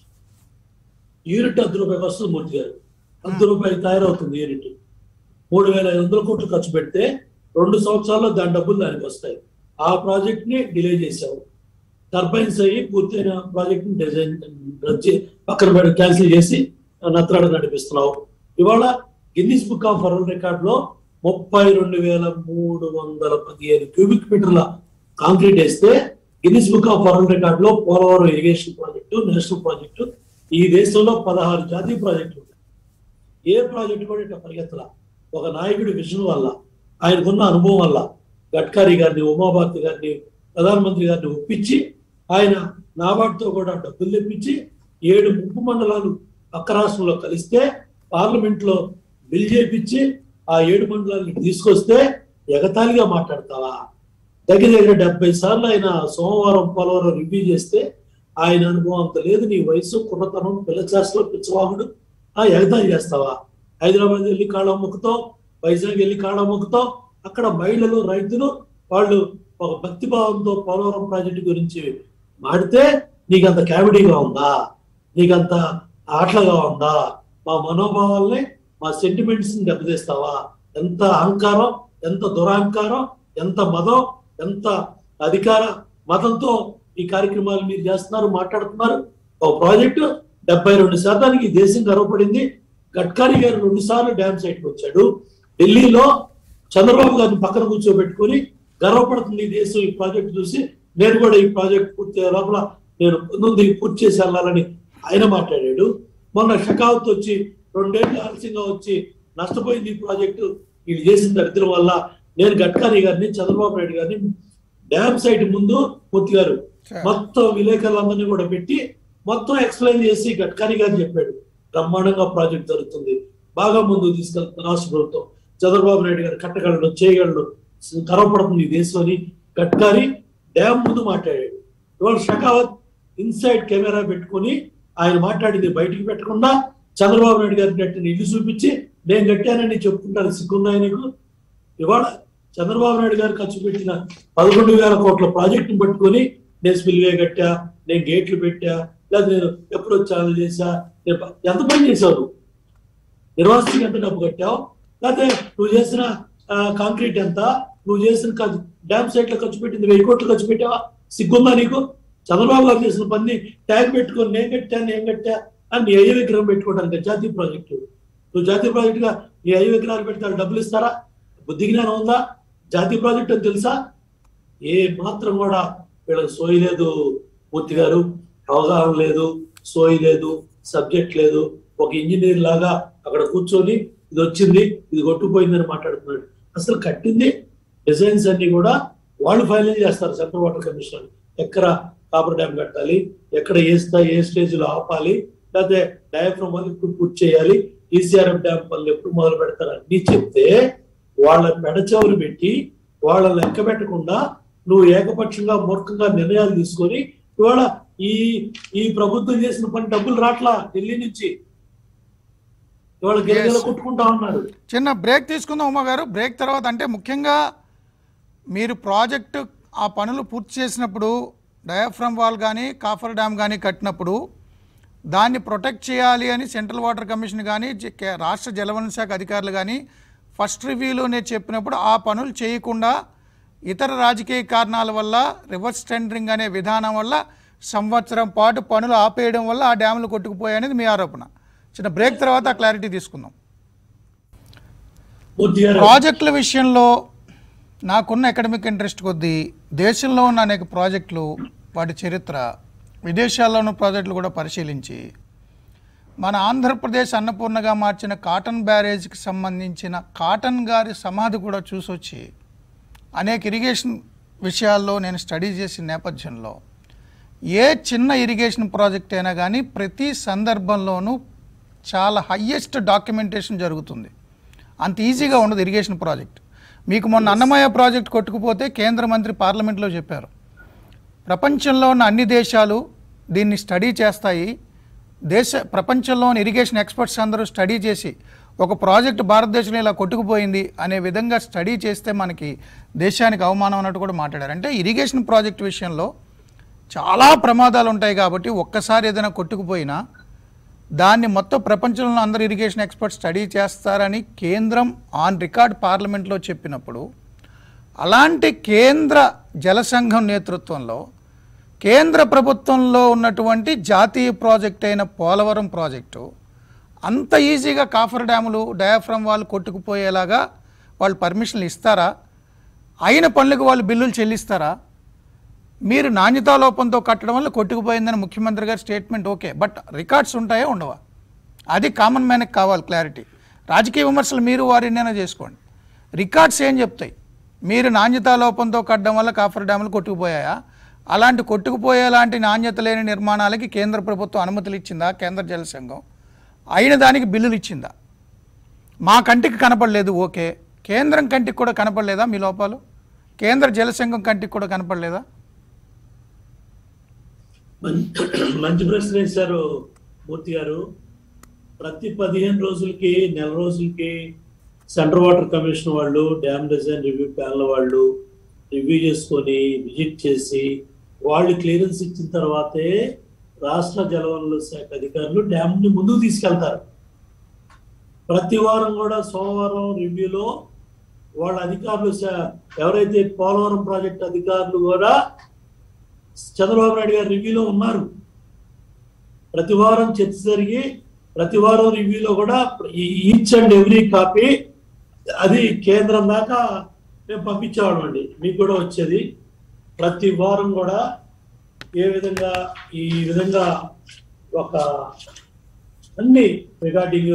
యూనిట్ అర్ధ రూపాయకి వస్తుంది మూర్తి గారు అర్ధ రూపాయకి తయారవుతుంది యూనిట్ మూడు వేల ఐదు వందల కోట్లు ఖర్చు పెడితే రెండు సంవత్సరాల్లో దాని డబ్బులు దానికి వస్తాయి ఆ ప్రాజెక్ట్ ని డిలే చేసావు టర్బైన్స్ అయ్యి పూర్తయిన ప్రాజెక్ట్ ని డిజైన్ రద్దు పక్కన పెట్టి క్యాన్సిల్ చేసి నత్రాడ నడిపిస్తున్నావు ఇవాళ Guinness book of world record లో ముప్పై రెండు వేల మూడు వందల పదిహేను క్యూబిక్ మీటర్ల కాంక్రీట్ వేస్తే Guinness book of world record లో Polavaram irrigation project national project ఈ దేశంలో పదహారు జాతీయ ప్రాజెక్టులు ఉన్నాయి ఏ ప్రాజెక్టు కూడా ఇట్లా పరిగెత్తల ఒక నాయకుడి విజన్ వల్ల ఆయనకున్న అనుభవం వల్ల గడ్కరీ గారిని ఉమాభారతి గారిని ప్రధానమంత్రి గారిని ఒప్పించి ఆయన నాబార్డుతో కూడా డబ్బులు తెప్పించి ఏడు ముప్పు మండలాలు పక్క రాష్ట్రంలో కలిస్తే పార్లమెంట్ లో బిల్ చేపించి ఆ ఏడు మండలాన్ని తీసుకొస్తే ఎగతాళిగా మాట్లాడతావా దగ్గర దగ్గర డెబ్బై సార్లు ఆయన సోమవారం పోలవరం రివ్యూ చేస్తే ఆయన అనుభవం అంత లేదు నీ వయసు కుర్రతనం పిల్ల చేస్తలో పిచ్చవాగుడు ఆ ఎగతాళి చేస్తావా హైదరాబాద్ వెళ్ళి కాళ్ళ మొక్కుతావు వైజాగ్ వెళ్ళి కాళ్ళ మొక్కుతావు అక్కడ మహిళలు రైతులు వాళ్ళు ఒక భక్తి భావంతో పోలవరం ప్రాజెక్టు గురించి మాడితే నీకంత క్యావిడీగా ఉందా నీకంత ఆటలుగా ఉందా మా మనోభావాల్ని మా సెంటిమెంట్స్ ని దెబ్బతీస్తావా ఎంత అహంకారం ఎంత దురహంకారం ఎంత మదం ఎంత అధికార మతంతో ఈ కార్యక్రమాలు మీరు చేస్తున్నారు మాట్లాడుతున్నారు ఒక ప్రాజెక్టు డెబ్బై రెండు శాతానికి ఈ దేశం గర్వపడింది గడ్కరీ గారు రెండు సార్లు డ్యామ్ సైట్ వచ్చాడు ఢిల్లీలో చంద్రబాబు గారిని పక్కన కూర్చోబెట్టుకొని గర్వపడుతుంది ఈ దేశం ఈ ప్రాజెక్ట్ చూసి నేను కూడా ఈ ప్రాజెక్ట్ పూర్తి అయ్యే లోపల నేను ముందు పూర్తి చేసి వెళ్ళాలని ఆయన మాట్లాడాడు మొన్న షకావత్ వచ్చి రెండేళ్ళు ఆలస్యంగా వచ్చి నష్టపోయింది ఈ ప్రాజెక్టు వీళ్ళు చేసిన దరిద్రం వల్ల నేను గడ్కరీ గారిని చంద్రబాబు నాయుడు గారిని డ్యామ్ సైట్ ముందు మూర్తి గారు సరే. మొత్తం విలేకరులందరినీ కూడా పెట్టి మొత్తం ఎక్స్ప్లెయిన్ చేసి గడ్కరీ గారు చెప్పాడు బ్రహ్మాండంగా ప్రాజెక్ట్ జరుగుతుంది బాగా ముందుకు తీసుకెళ్తున్న రాష్ట్ర ప్రభుత్వం చంద్రబాబు నాయుడు గారు కట్టగలడు చేయగలడు గర్వపడుతుంది ఈ దేశం అని గడ్కరీ డ్యామ్ ముందు మాట్లాడాడు ఇవాళ షకావత్ ఇన్సైడ్ కెమెరా పెట్టుకొని ఆయన మాట్లాడింది బయటికి పెట్టకుండా చంద్రబాబు నాయుడు గారి కట్టిన ఇల్లు చూపించి నేను కట్టానని చెప్పుకుంటాను సిగ్గుందా నీకు ఇవాళ చంద్రబాబు నాయుడు గారు ఖర్చు పెట్టిన పదకొండు వేల కోట్ల ప్రాజెక్టును పట్టుకొని నేను స్పిల్వే కట్టా నేను గేట్లు పెట్టా లేదా నేను ఎప్పుడు ఛానల్ చేశా నేను ప- ఎంత పని చేసావు నువ్వు నిర్వాసికి ఎంత డబ్బు కట్టావు లేకపోతే నువ్వు చేసిన ఆ, కాంక్రీట్ ఎంత నువ్వు చేసిన ఖర్చు- డ్యామ్ సైట్ లో ఖర్చు పెట్టింది వెయ్యి కోట్లు ఖర్చు పెట్టావా సిగ్గుందా నీకు చంద్రబాబు గారు చేసిన పని ట్యాగ్ పెట్టుకొని నేను కట్టా నేను కట్టా అని నీ అయ్య విగ్రహం పెట్టుకోవడానికి జాతీయ ప్రాజెక్టు నువ్వు జాతీయ ప్రాజెక్ట్ గా నీ అయ్య విగ్రహాలు పెడితే వాళ్ళు డబ్బులు ఇస్తారా బుద్ధి జ్ఞానం ఉందా జాతీయ ప్రాజెక్ట్ అని తెలుసా ఏ మాత్రం కూడా వీళ్ళకి సోయి లేదు మూర్తి గారు అవగాహన లేదు సోయి లేదు సబ్జెక్ట్ లేదు ఒక ఇంజనీర్ లాగా అక్కడ కూర్చొని ఇది వచ్చింది ఇది కొట్టుకుపోయిందని మాట్లాడుతున్నాడు అసలు కట్టింది డిజైన్స్ అన్ని కూడా వాళ్ళు ఫైనల్ చేస్తారు సెంట్రల్ వాటర్ కమిషన్ ఎక్కడ కాపర్ డ్యామ్ కట్టాలి ఎక్కడ ఏ స్థాయి ఏ స్టేజ్ లో ఆపాలి లేకపోతే డయాఫ్రమ్ వల్ల ఇప్పుడు పూర్తి చేయాలి ఈసీఆర్ఎఫ్ డ్యామ్ పనులు ఎప్పుడు మొదలు పెడతారు అన్ని చెప్తే వాళ్ళ మెడచెవులు పెట్టి వాళ్ళ లెక్క పెట్టకుండా నువ్వు ఏకపక్షంగా మూర్ఖంగా నిర్ణయాలు తీసుకొని ఇవాళ ఈ ఈ ప్రభుత్వం చేసిన పని డబ్బులు రాట్లా ఢిల్లీ నుంచి ఇవాళ గిరగిర Yes. కొట్టుకుంటా ఉన్నారు చిన్న బ్రేక్ తీసుకుందాం ఉమా గారు బ్రేక్ తర్వాత అంటే ముఖ్యంగా మీరు ప్రాజెక్టు ఆ పనులు పూర్తి చేసినప్పుడు డయాఫ్రమ్ వాల్ కానీ కాఫర్ డ్యామ్ కానీ కట్టినప్పుడు దాన్ని ప్రొటెక్ట్ చేయాలి అని సెంట్రల్ వాటర్ కమిషన్ కానీ జ- కే- రాష్ట్ర జలవనరుల శాఖ అధికారులు కానీ ఫస్ట్ రివ్యూలోనే చెప్పినప్పుడు ఆ పనులు చేయకుండా ఇతర రాజకీయ కారణాల వల్ల రివర్స్ టెండరింగ్ అనే విధానం వల్ల సంవత్సరం పాటు పనులు ఆపేయడం వల్ల ఆ డ్యాములు కొట్టుకుపోయాయనేది మీ ఆరోపణ చిన్న బ్రేక్ తర్వాత ఆ క్లారిటీ తీసుకుందాం మూర్తి గారు ప్రాజెక్టుల విషయంలో నాకున్న అకాడమిక్ ఇంట్రెస్ట్ కొద్దీ దేశంలో ఉన్న అనేక ప్రాజెక్టులు వాటి చరిత్ర విదేశాల్లో ఉన్న ప్రాజెక్టులు కూడా పరిశీలించి మన ఆంధ్రప్రదేశ్ అన్నపూర్ణగా మార్చిన కాటన్ బ్యారేజ్కి సంబంధించిన కాటన్ గారి సమాధి కూడా చూసొచ్చి అనేక ఇరిగేషన్ విషయాల్లో నేను స్టడీ చేసిన నేపథ్యంలో ఏ చిన్న ఇరిగేషన్ ప్రాజెక్ట్ అయినా కానీ ప్రతి సందర్భంలోనూ చాలా హయ్యెస్ట్ డాక్యుమెంటేషన్ జరుగుతుంది అంత ఈజీగా ఉండదు ఇరిగేషన్ ప్రాజెక్ట్ మీకు మొన్న అన్నమయ్య ప్రాజెక్ట్ కొట్టుకుపోతే కేంద్ర మంత్రి పార్లమెంట్లో చెప్పారు ప్రపంచంలో ఉన్న అన్ని దేశాలు దీన్ని స్టడీ చేస్తాయి దేశ ప్రపంచంలోని ఇరిగేషన్ ఎక్స్పర్ట్స్ అందరూ స్టడీ చేసి ఒక ప్రాజెక్ట్ భారతదేశంలో ఇలా కొట్టుకుపోయింది అనే విధంగా స్టడీ చేస్తే మనకి దేశానికి అవమానం అన్నట్టు కూడా మాట్లాడారు అంటే ఇరిగేషన్ ప్రాజెక్ట్ విషయంలో చాలా ప్రమాదాలు ఉంటాయి కాబట్టి ఒక్కసారి ఏదైనా కొట్టుకుపోయినా దాన్ని మొత్తం ప్రపంచంలో అందరు ఇరిగేషన్ ఎక్స్పర్ట్స్ స్టడీ చేస్తారని కేంద్రం ఆన్ రికార్డ్ పార్లమెంట్లో చెప్పినప్పుడు అలాంటి కేంద్ర జల సంఘం నేతృత్వంలో కేంద్ర ప్రభుత్వంలో ఉన్నటువంటి జాతీయ ప్రాజెక్ట్ అయిన పోలవరం ప్రాజెక్టు అంత ఈజీగా కాఫర్ డ్యాములు డయాఫ్రమ్ వాళ్ళు కొట్టుకుపోయేలాగా వాళ్ళు పర్మిషన్లు ఇస్తారా అయిన పనులకు వాళ్ళు బిల్లులు చెల్లిస్తారా మీరు నాణ్యతా లోపంతో కట్టడం వల్ల కొట్టుకుపోయిందని ముఖ్యమంత్రి గారి స్టేట్మెంట్ ఓకే బట్ రికార్డ్స్ ఉంటాయా ఉండవా అది కామన్ మ్యాన్కి కావాలి క్లారిటీ రాజకీయ విమర్శలు మీరు వారినైనా చేసుకోండి రికార్డ్స్ ఏం చెప్తాయి మీరు నాణ్యతా లోపంతో కట్టడం వల్ల కాఫర్ డ్యాములు కొట్టుకుపోయాయా అలాంటి కొట్టుకుపోయేలాంటి నాణ్యత లేని నిర్మాణాలకి కేంద్ర ప్రభుత్వం అనుమతులు ఇచ్చిందా కేంద్ర జల సంఘం అయిన దానికి బిల్లులు ఇచ్చిందా మా కంటికి కనపడలేదు ఓకే కేంద్రం కంటికి కూడా కనపడలేదా మీ లోపాలు కేంద్ర జల సంఘం కంటికి కూడా కనపడలేదా మంచి మంచి ప్రశ్న వేశారు మూర్తి గారు ప్రతి పదిహేను రోజులకి నెల రోజులకి సెంట్రల్ వాటర్ కమిషన్ వాళ్ళు డ్యామ్ డిజైన్ రివ్యూ ప్యానల్ వాళ్ళు రివ్యూ చేసుకొని విజిట్ చేసి వాళ్ళు క్లియరెన్స్ ఇచ్చిన తర్వాతే రాష్ట్ర జలవనరుల శాఖ అధికారులు డ్యామ్ ని ముందుకు తీసుకెళ్తారు ప్రతి వారం కూడా సోమవారం రివ్యూలో వాళ్ళ అధికారులు శా- ఎవరైతే పోలవరం ప్రాజెక్ట్ అధికారులు కూడా చంద్రబాబు నాయుడు గారి రివ్యూలో ఉన్నారు ప్రతి వారం చర్చ జరిగి ప్రతి వారం రివ్యూలో కూడా ఈచ్ అండ్ ఎవ్రీ కాపీ అది కేంద్రం దాకా మేము పంపించేవాళ్ళం అండి మీకు కూడా వచ్చేది ప్రతి వారం కూడా ఏ విధంగా ఈ విధంగా ఒక అన్ని రిగార్డింగ్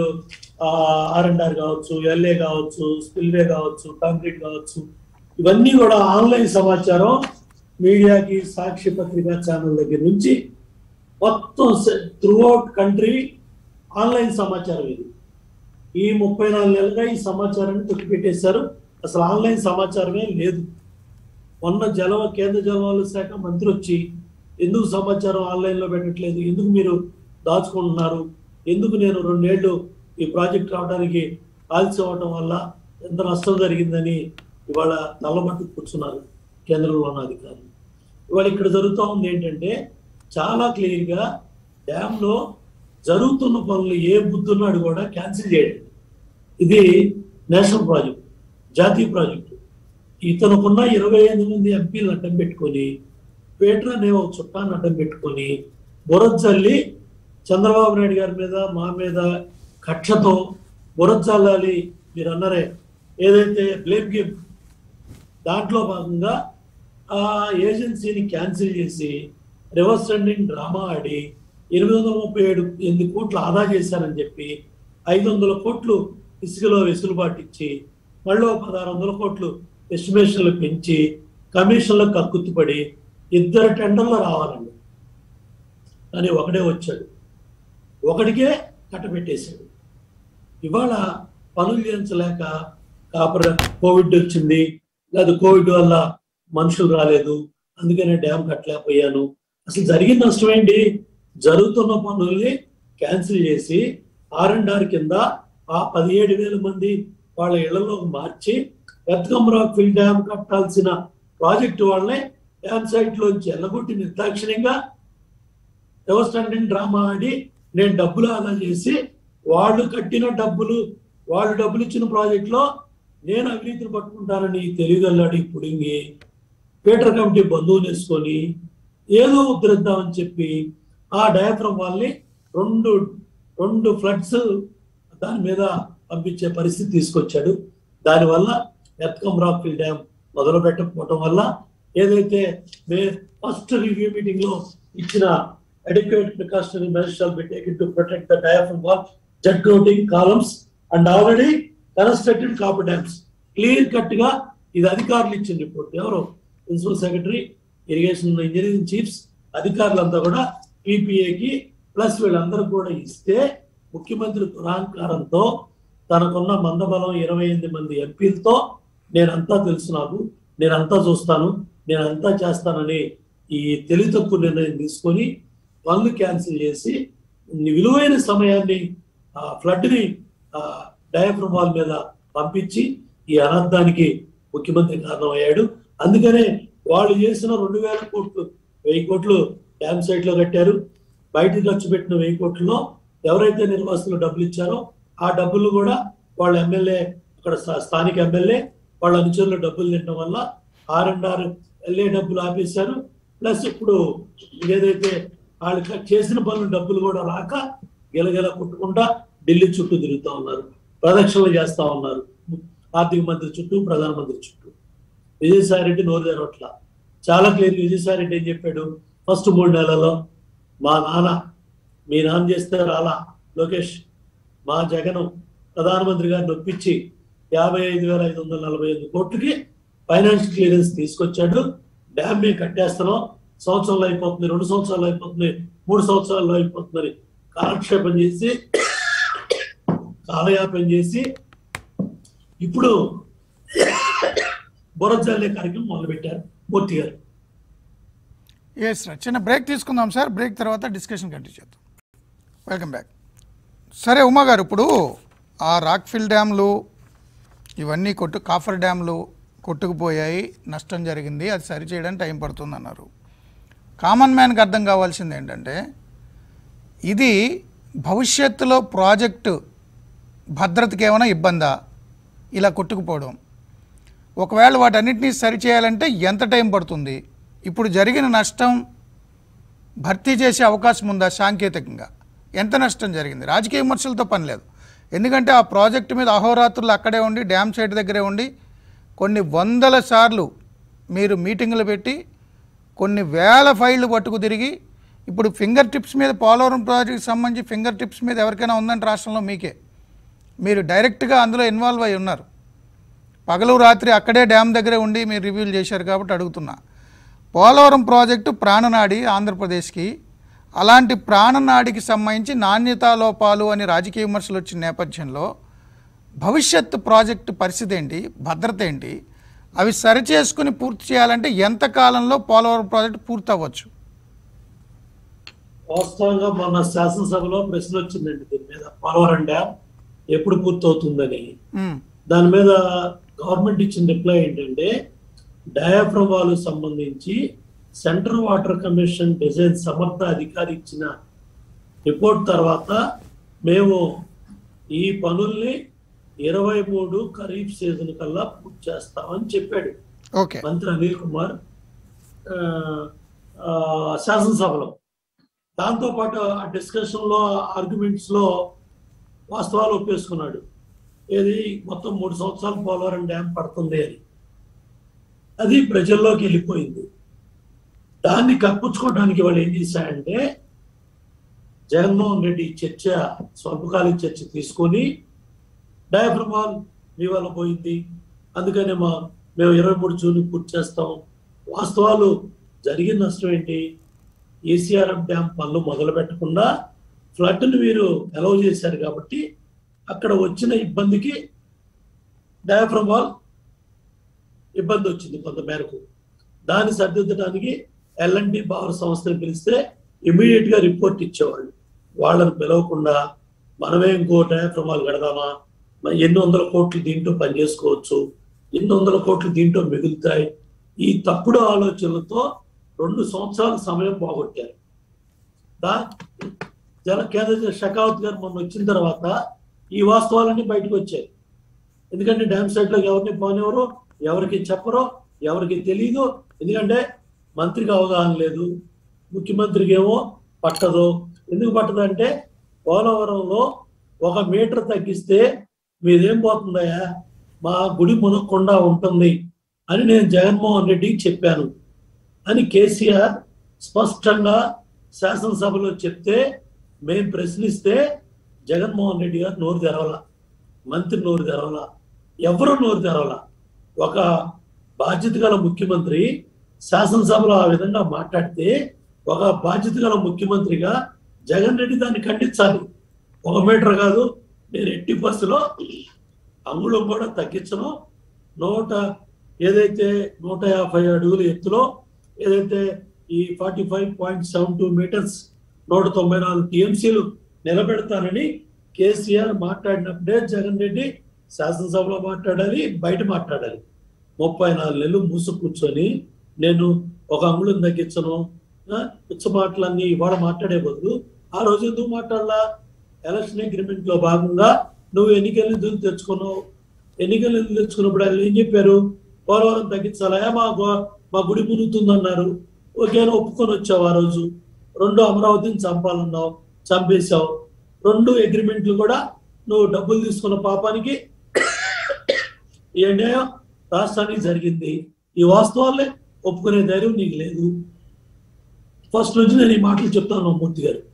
ఆర్ అండ్ ఆర్ కావచ్చు ఎల్ఏ కావచ్చు స్పిల్వే కావచ్చు కాంక్రీట్ కావచ్చు ఇవన్నీ కూడా ఆన్లైన్ సమాచారం మీడియాకి సాక్షి పత్రికా ఛానల్ దగ్గర నుంచి మొత్తం త్రూ అవుట్ కంట్రీ ఆన్లైన్ సమాచారం ఇది ఈ ముప్పై నాలుగు నెలలుగా ఈ సమాచారాన్ని తొక్కిపెట్టేశారు అసలు ఆన్లైన్ సమాచారమే లేదు మొన్న జల కేంద్ర జలవనరుల శాఖ మంత్రి వచ్చి ఎందుకు సమాచారం ఆన్లైన్ లో పెట్టట్లేదు ఎందుకు మీరు దాచుకుంటున్నారు ఎందుకు నేను రెండేళ్లు ఈ ప్రాజెక్ట్ రావడానికి ఆలస్యం అవడం వల్ల ఎంత నష్టం జరిగిందని ఇవాళ నల్లబట్టు కూర్చున్నారు కేంద్రంలో ఉన్న అధికారులు ఇవాళ ఇక్కడ జరుగుతూ ఉంది ఏంటంటే చాలా క్లియర్ గా డ్యామ్ లో జరుగుతున్న పనులు ఏ బుద్ధున్నాడు కూడా క్యాన్సిల్ చేయడం ఇది నేషనల్ ప్రాజెక్ట్ జాతీయ ప్రాజెక్టు ఇతనుకున్న ఇరవై ఐదు మంది ఎంపీలు అడ్డం పెట్టుకొని పేటర్ అనే ఒక చుట్టాన్ని అడ్డం పెట్టుకొని బురద జల్లి చంద్రబాబు నాయుడు గారి మీద మా మీద కక్షతో బురద జల్లాలి మీరు అన్నారే ఏదైతే బ్లేమ్ గేమ్ దాంట్లో భాగంగా ఆ ఏజెన్సీని క్యాన్సిల్ చేసి రివర్స్ టెండింగ్ డ్రామా ఆడి ఎనిమిది వందల ముప్పై ఏడు ఎనిమిది కోట్లు ఆదా చేశారని చెప్పి ఐదు వందల కోట్లు ఇసుకలో వెసులుబాటు ఇచ్చి మళ్ళీ ఒక పదహారు వందల కోట్లు ఎస్టిమేషన్లు పెంచి కమిషన్లకు కక్కుతుపడి ఇద్దరు టెండర్లు రావాలండి కానీ ఒకడే వచ్చాడు ఒకడికే కట్టబెట్టేశాడు ఇవాళ పనులు చేయించలేక కాపర కోవిడ్ వచ్చింది లేదా కోవిడ్ వల్ల మనుషులు రాలేదు అందుకనే డ్యామ్ కట్టలేకపోయాను అసలు జరిగిన నష్టం ఏంటి జరుగుతున్న పనుల్ని క్యాన్సిల్ చేసి ఆర్ అండ్ ఆర్ కింద ఆ పదిహేడు వేల మంది వాళ్ళ ఇళ్లలోకి మార్చి పెద్దకమరావు ఫిల్ డ్యామ్ కట్టాల్సిన ప్రాజెక్టు వాళ్ళని డ్యామ్ సైట్ లోంచి ఎల్లగొట్టి నిర్దాక్షిణ్యంగా స్టాండింగ్ డ్రామా ఆడి నేను డబ్బులు ఆదా చేసి వాళ్ళు కట్టిన డబ్బులు వాళ్ళు డబ్బులు ఇచ్చిన ప్రాజెక్ట్ లో నేను అవినీతిని పట్టుకుంటానని తెలియగల్లాడి పుడింగి పీటర్ కమిటీ బంధువులు వేసుకొని ఏదో ఉద్ధరిద్దామని చెప్పి ఆ డయాఫ్రమ్ వాళ్ళని రెండు రెండు ఫ్లడ్స్ దాని మీద పంపించే పరిస్థితి తీసుకొచ్చాడు దానివల్ల ఎత్కం రాక్ఫిల్ డ్యామ్ మొదలు పెట్టకపోవటం వల్ల ఏదైతే మే ఫస్ట్ రివ్యూ మీటింగ్ లో ఇచ్చిన adequate precautionary measures shall be taken to protect the diaphragm wall, jet grouting columns and already constructed copper dams. Clear cut గా ఇది అధికారులు ఇచ్చిన రిపోర్ట్ ఎవరు principal secretary irrigation engineering chiefs అధికారులంతా కూడా పీపీఏకి plus వీళ్ళందరూ కూడా ఇస్తే ముఖ్యమంత్రి దురాంకారంతో తనకున్న మందబలం ఇరవై ఎనిమిది మంది ఎంపీలతో నేనంతా తెలుసు నాకు నేనంతా చూస్తాను నేనంతా చేస్తానని ఈ తెలివి తక్కువ నిర్ణయం తీసుకొని పనులు క్యాన్సిల్ చేసి విలువైన సమయాన్ని ఫ్లడ్ ని డయాఫ్రమ్ వాల్ మీద పంపించి ఈ అనర్థానికి ముఖ్యమంత్రి కారణమయ్యాడు అందుకనే వాళ్ళు చేసిన రెండు వేల కోట్లు వెయ్యి కోట్లు డ్యామ్ సైట్ లో కట్టారు బయట ఖర్చు పెట్టిన వెయ్యి కోట్లలో ఎవరైతే నిర్వాసితులు డబ్బులు ఇచ్చారో ఆ డబ్బులు కూడా వాళ్ళ ఎమ్మెల్యే అక్కడ స్థా- స్థానిక ఎమ్మెల్యే వాళ్ళ అనుచరులు డబ్బులు తినడం వల్ల ఆర్ అండ్ ఆర్ ఎల్ఏ డబ్బులు ఆపేశారు ప్లస్ ఇప్పుడు ఏదైతే వాళ్ళు క- చేసిన పనులు డబ్బులు కూడా రాక గిలగిల కొట్టుకుంటా ఢిల్లీ చుట్టూ తిరుగుతా ఉన్నారు ప్రదక్షిణలు చేస్తా ఉన్నారు ఆర్థిక మంత్రి చుట్టూ ప్రధానమంత్రి చుట్టూ విజయసాయి రెడ్డి నోరు తెరవట్ల చాలా క్లియర్ విజయసాయి రెడ్డి ఏం చెప్పాడు ఫస్ట్ మూడు నెలల్లో మా నాన్న మీ నాన్న చేస్తే రాలా లోకేష్ మా జగన్ ప్రధానమంత్రి గారిని ఒప్పించి యాభై ఐదు వేల ఐదు వందల నలభై ఐదు కోట్లకి ఫైనాన్షియల్ క్లియరెన్స్ తీసుకొచ్చాడు డ్యామ్ మేము కట్టేస్తున్నాం సంవత్సరంలో అయిపోతుంది రెండు సంవత్సరాలు అయిపోతుంది మూడు సంవత్సరాల్లో అయిపోతుందని కాలక్షేపం చేసి కాలయాపం చేసి ఇప్పుడు బురజల్లే కార్యక్రమం మొదలుపెట్టారు మూర్తి గారు ఎస్ సార్ చిన్న బ్రేక్ తీసుకుందాం సార్ బ్రేక్ తర్వాత డిస్కషన్ కంటిన్యూ చేద్దాం వెల్కమ్ బ్యాక్ సరే ఉమా గారు ఇప్పుడు ఆ రాక్ఫిల్ డ్యామ్లు ఇవన్నీ కొట్టు కాఫర్ డ్యామ్లు కొట్టుకుపోయాయి నష్టం జరిగింది అది సరిచేయడానికి టైం పడుతుంది అన్నారు కామన్ మ్యాన్కి అర్థం కావాల్సింది ఏంటంటే ఇది భవిష్యత్తులో ప్రాజెక్టు భద్రతకి ఏమైనా ఇబ్బందా ఇలా కొట్టుకుపోవడం ఒకవేళ వాటన్నిటినీ సరిచేయాలంటే ఎంత టైం పడుతుంది ఇప్పుడు జరిగిన నష్టం భర్తీ చేసే అవకాశం ఉందా సాంకేతికంగా ఎంత నష్టం జరిగింది రాజకీయ విమర్శలతో పని లేదు ఎందుకంటే ఆ ప్రాజెక్టు మీద అహోరాత్రులు అక్కడే ఉండి డ్యామ్ సైట్ దగ్గరే ఉండి కొన్ని వందల సార్లు మీరు మీటింగులు పెట్టి కొన్ని వేల ఫైళ్ళు పట్టుకు తిరిగి ఇప్పుడు ఫింగర్ టిప్స్ మీద పోలవరం ప్రాజెక్ట్కి సంబంధించి ఫింగర్ టిప్స్ మీద ఎవరికైనా ఉందంటే రాష్ట్రంలో మీకే మీరు డైరెక్ట్గా అందులో ఇన్వాల్వ్ అయి ఉన్నారు పగలు రాత్రి అక్కడే డ్యామ్ దగ్గరే ఉండి మీరు రివ్యూలు చేశారు కాబట్టి అడుగుతున్నా పోలవరం ప్రాజెక్టు ప్రాణనాడి ఆంధ్రప్రదేశ్కి అలాంటి ప్రాణనాడికి సంబంధించి నాణ్యతా లోపాలు అని రాజకీయ విమర్శలు వచ్చిన నేపథ్యంలో భవిష్యత్తు ప్రాజెక్టు పరిస్థితి ఏంటి భద్రత ఏంటి అవి సరిచేసుకుని పూర్తి చేయాలంటే ఎంత కాలంలో పోలవరం ప్రాజెక్టు పూర్తి అవ్వచ్చు వాస్తవంగా మన శాసనసభలో ప్రశ్న వచ్చిందండి దీని మీద పోలవరం డ్యామ్ ఎప్పుడు పూర్తవుతుందని ఉమ్, దాని మీద గవర్నమెంట్ ఇచ్చిన రిప్లై ఏంటంటే డయాఫ్రమ్ వాల్ సంబంధించి సెంట్రల్ వాటర్ కమిషన్ డిజైన్ సమర్థ అధికారి ఇచ్చిన రిపోర్ట్ తర్వాత మేము ఈ పనుల్ని ఇరవై మూడు ఖరీఫ్ సీజన్ కల్లా పూర్తి చేస్తామని చెప్పాడు ఓకే మంత్రి అనిల్ కుమార్ ఆ, ఆ, శాసనసభలో దాంతో పాటు ఆ డిస్కషన్ లో ఆర్గ్యుమెంట్స్ లో వాస్తవాలు ఒప్పేసుకున్నాడు ఏది మొత్తం మూడు సంవత్సరాలు పోలవరం డ్యామ్ పడుతుంది అని అది ప్రజల్లోకి వెళ్ళిపోయింది దాన్ని కప్పించుకోవడానికి వాళ్ళు ఏం చేశారంటే జగన్మోహన్ రెడ్డి చర్చ స్వల్పకాలిక చర్చ తీసుకొని డయాఫ్రమాల్ మీ వల్ల పోయింది అందుకనే మా మేము ఇరవై మూడు జూన్ పూర్తి చేస్తాం వాస్తవాలు జరిగిన నష్టం ఏంటి ఏసీఆర్ఎఫ్ డ్యామ్ పనులు మొదలు పెట్టకుండా ఫ్లడ్ని మీరు అలౌ చేశారు కాబట్టి అక్కడ వచ్చిన ఇబ్బందికి డయాఫ్రమ్ వాల్ ఇబ్బంది వచ్చింది కొంత మేరకు దాన్ని సరిదిద్దడానికి ఎల్ఎన్డి పవర్ సంస్థను పిలిస్తే ఇమీడియట్ గా రిపోర్ట్ ఇచ్చేవాళ్ళు వాళ్ళని పిలవకుండా మనమే ఇంకో డయాఫ్రమ్ వాల్ కడదామా మరి ఎన్ని వందల కోట్లు దీంట్లో పనిచేసుకోవచ్చు ఎన్ని వందల కోట్లు దీంట్లో మిగులుతాయి ఈ తప్పుడు ఆలోచనలతో రెండు సంవత్సరాల సమయం పోగొట్టారు దా జల కేంద్ర షకావత్ గారు మొన్న వచ్చిన తర్వాత ఈ వాస్తవాలన్నీ బయటకు వచ్చాయి ఎందుకంటే డ్యామ్ సైడ్ లోకి ఎవరిని పోనివ్వరు ఎవరికి చెప్పరు ఎవరికి తెలియదు ఎందుకంటే మంత్రికి అవగాహన లేదు ముఖ్యమంత్రికి ఏమో పట్టదు ఎందుకు పట్టదు అంటే పోలవరంలో ఒక మీటర్ తగ్గిస్తే మీదేం పోతుందయ్యా మా గుడి మునక్కుండా ఉంటుంది అని నేను జగన్మోహన్ రెడ్డికి చెప్పాను అని కేసీఆర్ స్పష్టంగా శాసనసభలో చెప్తే మేము ప్రశ్నిస్తే జగన్మోహన్ రెడ్డి గారు నోరు తెరవల మంత్రి నోరు తెరవల ఎవరు నోరు తెరవల ఒక బాధ్యత గల ముఖ్యమంత్రి శాసనసభలో ఆ విధంగా మాట్లాడితే ఒక బాధ్యత గల ముఖ్యమంత్రిగా జగన్ రెడ్డి దాన్ని ఖండించాలి ఒక మీటర్ కాదు నేను ఎట్టి బస్సులో అంగుళం కూడా తగ్గించను నూట ఏదైతే నూట యాభై అడుగుల ఎత్తులో ఏదైతే ఈ forty five point seven two meters నూట తొంభై నాలుగు టీఎంసీలు నిలబెడతానని కేసీఆర్ మాట్లాడినప్పుడే జగన్ రెడ్డి శాసనసభలో మాట్లాడాలి బయట మాట్లాడాలి ముప్పై నాలుగు నెలలు మూసు కూర్చొని నేను ఒక అంగుళం తగ్గించను ఆ, పిచ్చ మాటలన్నీ ఇవాళ మాట్లాడే బదులు ఆ రోజు ఎందుకు మాట్లాడలా ఎలక్షన్ అగ్రిమెంట్ లో భాగంగా నువ్వు ఎన్నికల నిధులు తెచ్చుకున్నావు ఎన్నికల నిధులు తెచ్చుకున్నప్పుడు ఆయన ఏం చెప్పారు పోలవరం తగ్గించాలా మా గో- మా గుడి మునుగుతుందన్నారు ఓకేనా ఒప్పుకొని వచ్చావు ఆ రోజు రెండు అమరావతిని చంపాలన్నావు చంపేశావు రెండు అగ్రిమెంట్లు కూడా నువ్వు డబ్బులు తీసుకున్న పాపానికి ఈ అన్యాయం రాష్ట్రానికి జరిగింది ఈ వాస్తవాలే ఒప్పుకునే ధైర్యం నీకు లేదు ఫస్ట్ నుంచి నేను ఈ మాటలు చెప్తాను మూర్తి గారు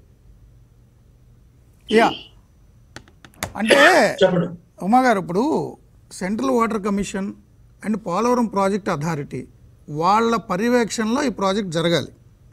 యా అంటే చెప్పండి ఉమా గారు ఇప్పుడు central water commission and Polavaram project authority వాళ్ళ పర్యవేక్షణలో ఈ ప్రాజెక్ట్ జరగాలి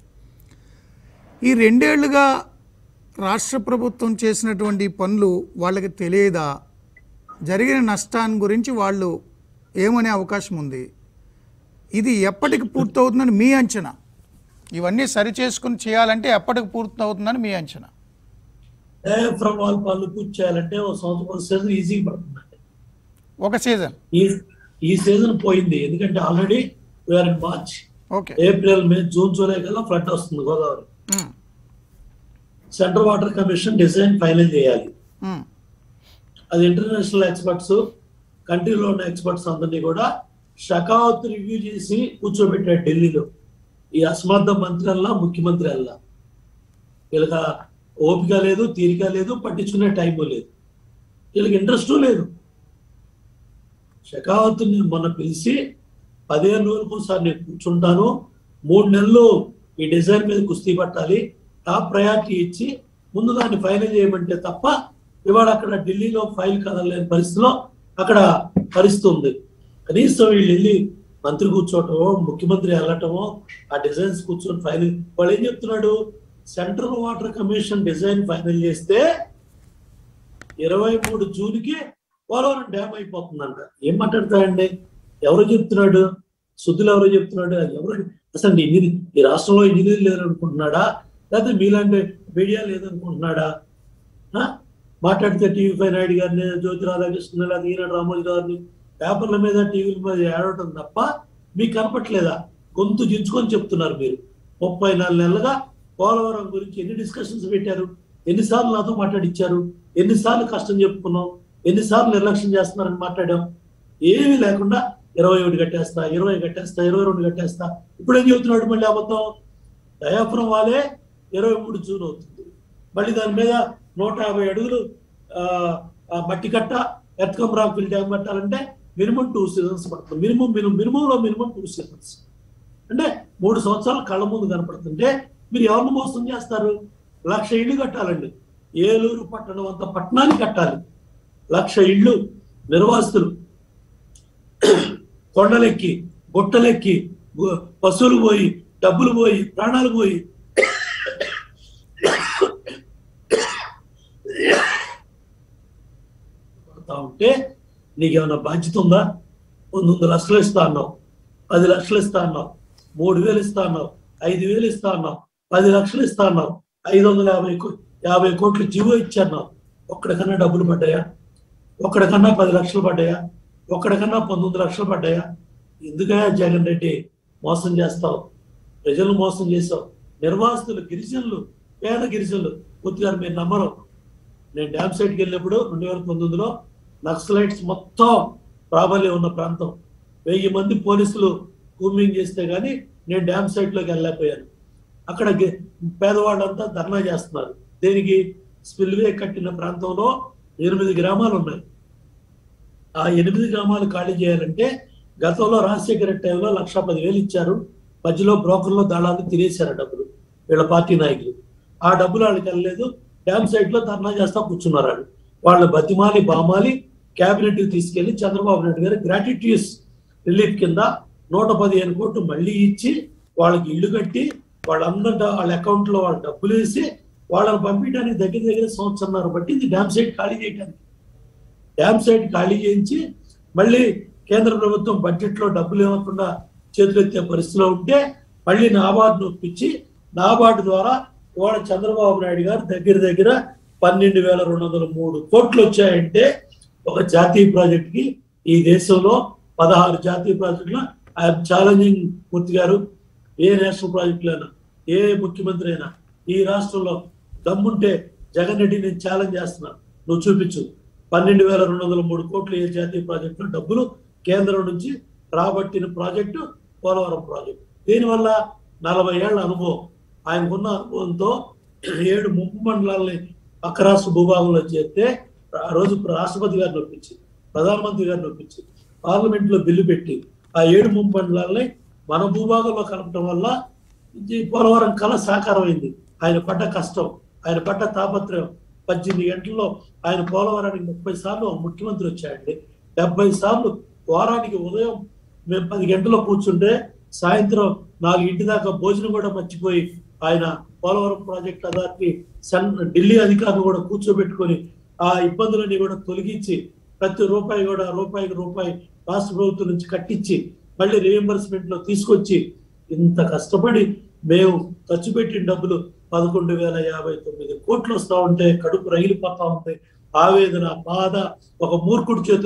ఈ రెండేళ్లుగా రాష్ట్ర ప్రభుత్వం చేసినటువంటి ఈ పనులు వాళ్ళకి తెలియదా జరిగిన నష్టాన్ని గురించి వాళ్ళు ఏమనే అవకాశం ఉంది ఇది ఎప్పటికి పూర్తవుతుందని మీ అంచనా ఇవన్నీ సరిచేసుకుని చేయాలంటే ఎప్పటికి పూర్తవుతుందని మీ అంచనా డయాఫ్రమ్ వాల్ పనులు పూర్తి చేయాలంటే ఒక సంవత్సరం సీజన్ ఈజీగా పడుతుందండి ఒక సీజన్ ఈ ఈ సీజన్ పోయింది ఎందుకంటే already we're in March okay April May June July కల్లా ఫ్లడ్ వస్తుంది Godavari um, central water commission design final చేయాలి ఉమ్, అది ఇంటర్నేషనల్ ఎక్స్పర్ట్స్ కంట్రీలో ఉన్న ఎక్స్పర్ట్స్ అందరినీ కూడా షకావత్ రివ్యూ చేసి కూర్చోబెట్టాడు ఢిల్లీలో ఈ అసమర్థ మంత్రి అల్లా ముఖ్యమంత్రి అల్లా వీళ్ళకి ఆ ఓపిక లేదు తీరిక లేదు పట్టించుకునే టైం లేదు వీళ్ళకి ఇంట్రెస్ట్ లేదు షకావత్ మొన్న పిలిచి పదిహేను రోజులకు ఒకసారి నేను కూర్చుంటాను మూడు నెలలు ఈ డిజైన్ మీద కుస్తీ పట్టాలి టాప్ ప్రయారిటీ ఇచ్చి ముందు దాన్ని ఫైనల్ చేయమంటే తప్ప ఇవాళ అక్కడ ఢిల్లీలో ఫైల్ కదలలేని పరిస్థితిలో అక్కడ పరిస్థితి ఉంది కనీసం వీళ్ళు వెళ్ళి మంత్రి కూర్చోవటమో ముఖ్యమంత్రి వెళ్ళటమో ఆ డిజైన్స్ కూర్చొని ఫైనల్ వాళ్ళు ఏం చెప్తున్నాడు central water commission design final చేస్తే ఇరవై మూడు జూన్కి పోలవరం డ్యామ్ అయిపోతుందంట ఏం మాట్లాడతాడండి ఎవరు చెప్తున్నాడు శుద్ధులు ఎవరో చెప్తున్నాడు అది ఎవరు అసలు ఇంజనీర్ ఈ రాష్ట్రంలో ఇంజనీర్ లేరు అనుకుంటున్నాడా లేకపోతే మీలాంటి మీడియా లేదనుకుంటున్నాడా ఆ? మాట్లాడితే టీవీ ఫైవ్ నాయుడు గారిని జ్యోతి రాధాకృష్ణ లేదా ఈనాడు రామోజీ గారిని పేపర్ల మీద టీవీల మీద ఏడవటం తప్ప మీకు కనపట్లేదా గొంతు దించుకొని చెప్తున్నారు మీరు ముప్పై నాలుగు నెలలుగా పోలవరం గురించి ఎన్ని డిస్కషన్స్ పెట్టారు ఎన్నిసార్లు నాతో మాట్లాడిచ్చారు ఎన్నిసార్లు కష్టం చెప్పుకున్నాం ఎన్నిసార్లు నిర్లక్ష్యం చేస్తున్నారని మాట్లాడాం ఏమీ లేకుండా ఇరవై ఒకటి కట్టేస్తా ఇరవై కట్టేస్తా ఇరవై రెండు కట్టేస్తా ఇప్పుడు ఏం చెబుతున్నాడు మళ్ళీ అబద్ధం దయాపురం వాళ్ళే ఇరవై మూడు జూన్ అవుతుంది మళ్ళీ దాని మీద నూట యాభై అడుగులు ఆ, ఆ మట్టి కట్ట ఎత్కం రాక్విల్ డ్యామ్ కట్టాలంటే మినిమం టూ సీజన్స్ పడుతుంది మినిమం మినిమం మినిమంలో మినిమం టూ సీజన్స్ అంటే మూడు సంవత్సరాలు కళ్ళ ముందు కనపడుతుంటే మీరు ఎవరిని మోసం చేస్తారు లక్ష ఇళ్ళు కట్టాలండి ఏలూరు పట్టణం అంత పట్టణాన్ని కట్టాలి లక్ష ఇళ్ళు నిర్వాసితులు కొండలెక్కి గుట్టలెక్కి గు- పశువులు పోయి డబ్బులు పోయి ప్రాణాలు పోయి పడతా ఉంటే నీకేమైనా బాధ్యత ఉందా వంద లక్షలు ఇస్తా అన్నావు పది లక్షలు ఇస్తా అన్నావు మూడు వేలు ఇస్తా అన్నావు ఐదు వేలు ఇస్తా అన్నావు పది లక్షలు ఇస్తా అన్నావు ఐదు వందల యాభై కో- యాభై కోట్లు జీవో ఇచ్చాన్నావు ఒక్కడికన్నా డబ్బులు పడ్డాయా ఒక్కడికన్నా పది లక్షలు పడ్డాయా ఒక్కడికన్నా పంతొమ్మిది లక్షలు పడ్డాయా ఎందుకయ్యా జగన్ రెడ్డి మోసం చేస్తావు ప్రజలను మోసం చేసావు నిర్వాసితులు గిరిజనులు పేద గిరిజనులు పూర్తిగా మీరు నమ్మరు నేను డ్యామ్ సైట్కి వెళ్ళినప్పుడు రెండు వేల పంతొమ్మిదిలో నక్సలైట్స్ మొత్తం ప్రాబల్యం ఉన్న ప్రాంతం వెయ్యి మంది పోలీసులు కూమింగ్ చేస్తే గానీ నేను డ్యామ్ సైట్లోకి వెళ్ళలేకపోయాను అక్కడ గి- పేదవాళ్ళంతా ధర్నా చేస్తున్నారు దేనికి స్పిల్వే కట్టిన ప్రాంతంలో ఎనిమిది గ్రామాలు ఉన్నాయి ఆ ఎనిమిది గ్రామాలు ఖాళీ చేయాలంటే గతంలో రాజశేఖర రెడ్డి టైంలో లక్ష పదివేలు ఇచ్చారు మధ్యలో బ్రోకర్లో దళాలు తినేశారు ఆ డబ్బులు వీళ్ళ పార్టీ నాయకులు ఆ డబ్బులు వాళ్ళకి వెళ్ళలేదు డ్యామ్ సైట్ లో ధర్నా చేస్తా కూర్చున్నారు వాళ్ళు వాళ్ళు బతిమాలి బామాలి క్యాబినెట్ కి తీసుకెళ్లి చంద్రబాబు నాయుడు గారు గ్రాటిట్యూస్ రిలీఫ్ కింద నూట పదిహేను కోట్లు మళ్ళీ ఇచ్చి వాళ్ళకి ఇల్లు కట్టి వాళ్ళందరి డ- వాళ్ళ అకౌంట్ లో వాళ్ళ డబ్బులు వేసి వాళ్ళని పంపించడానికి దగ్గర దగ్గర సంవత్సరంన్నర పట్టింది డ్యామ్ సైట్ ఖాళీ చేయడానికి డ్యామ్ సైట్ ఖాళీ చేయించి మళ్ళీ కేంద్ర ప్రభుత్వం బడ్జెట్ లో డబ్బులు ఇవ్వకుండా చేతులెత్తే పరిస్థితిలో ఉంటే మళ్ళీ నాబార్డు ఒప్పించి నాబార్డు ద్వారా ఇవాళ చంద్రబాబు నాయుడు గారు దగ్గర దగ్గర పన్నెండు వేల రెండు వందల మూడు కోట్లు వచ్చాయంటే ఒక జాతీయ ప్రాజెక్ట్ కి ఈ దేశంలో పదహారు జాతీయ ప్రాజెక్టులు ఐఎమ్ ఛాలెంజింగ్ మూర్తి గారు ఏ నేషనల్ ప్రాజెక్టులైనా ఏ ముఖ్యమంత్రి అయినా ఈ రాష్ట్రంలో దమ్ముంటే జగన్ రెడ్డి నేను ఛాలెంజ్ చేస్తున్నా నువ్వు చూపించు పన్నెండు వేల రెండు వందల మూడు కోట్లు ఏ జాతీయ ప్రాజెక్టులో డబ్బులు కేంద్రం నుంచి రాబట్టిన ప్రాజెక్టు పోలవరం ప్రాజెక్టు దీనివల్ల నలభై ఏళ్ల అనుభవం ఆయనకున్న అనుభవంతో ఏడు ముంపు మండలాల్ని పక్క రాష్ట్ర భూభాగంలో చేస్తే ఆ రోజు రాష్ట్రపతి గారిని ఒప్పించి ప్రధానమంత్రి గారిని ఒప్పించి పార్లమెంట్ లో బిల్లు పెట్టి ఆ ఏడు ముంపు మండలాల్ని మన భూభాగంలో కలపడం వల్ల ఈ పోలవరం కళ సాకారమైంది ఆయన పడ్డ కష్టం ఆయన పడ్డ తాపత్రయం పద్దెనిమిది గంటల్లో ఆయన పోలవరానికి ముప్పై సార్లు ఒక ముఖ్యమంత్రి వచ్చాడండి డెబ్బై సార్లు వారానికి ఉదయం మేము పది గంటల్లో కూర్చుంటే సాయంత్రం నాలుగింటి దాకా భోజనం కూడా మర్చిపోయి ఆయన పోలవరం ప్రాజెక్ట్ అథారిటీ సన్ ఢిల్లీ అధికారులు కూడా కూర్చోబెట్టుకొని ఆ ఇబ్బందులన్నీ కూడా తొలగించి ప్రతి రూపాయి కూడా రూపాయికి రూపాయి రాష్ట్ర ప్రభుత్వం నుంచి కట్టించి మళ్ళీ రియంబర్స్మెంట్ లో తీసుకొచ్చి ఇంత కష్టపడి మేము ఖర్చు పెట్టిన డబ్బులు పదకొండు వేల యాభై తొమ్మిది కోట్లు వస్తా ఉంటే కడుపు రగిలిపోతా ఉంది ఆవేదన బాధ ఒక మూర్ఖుడి చేతిలో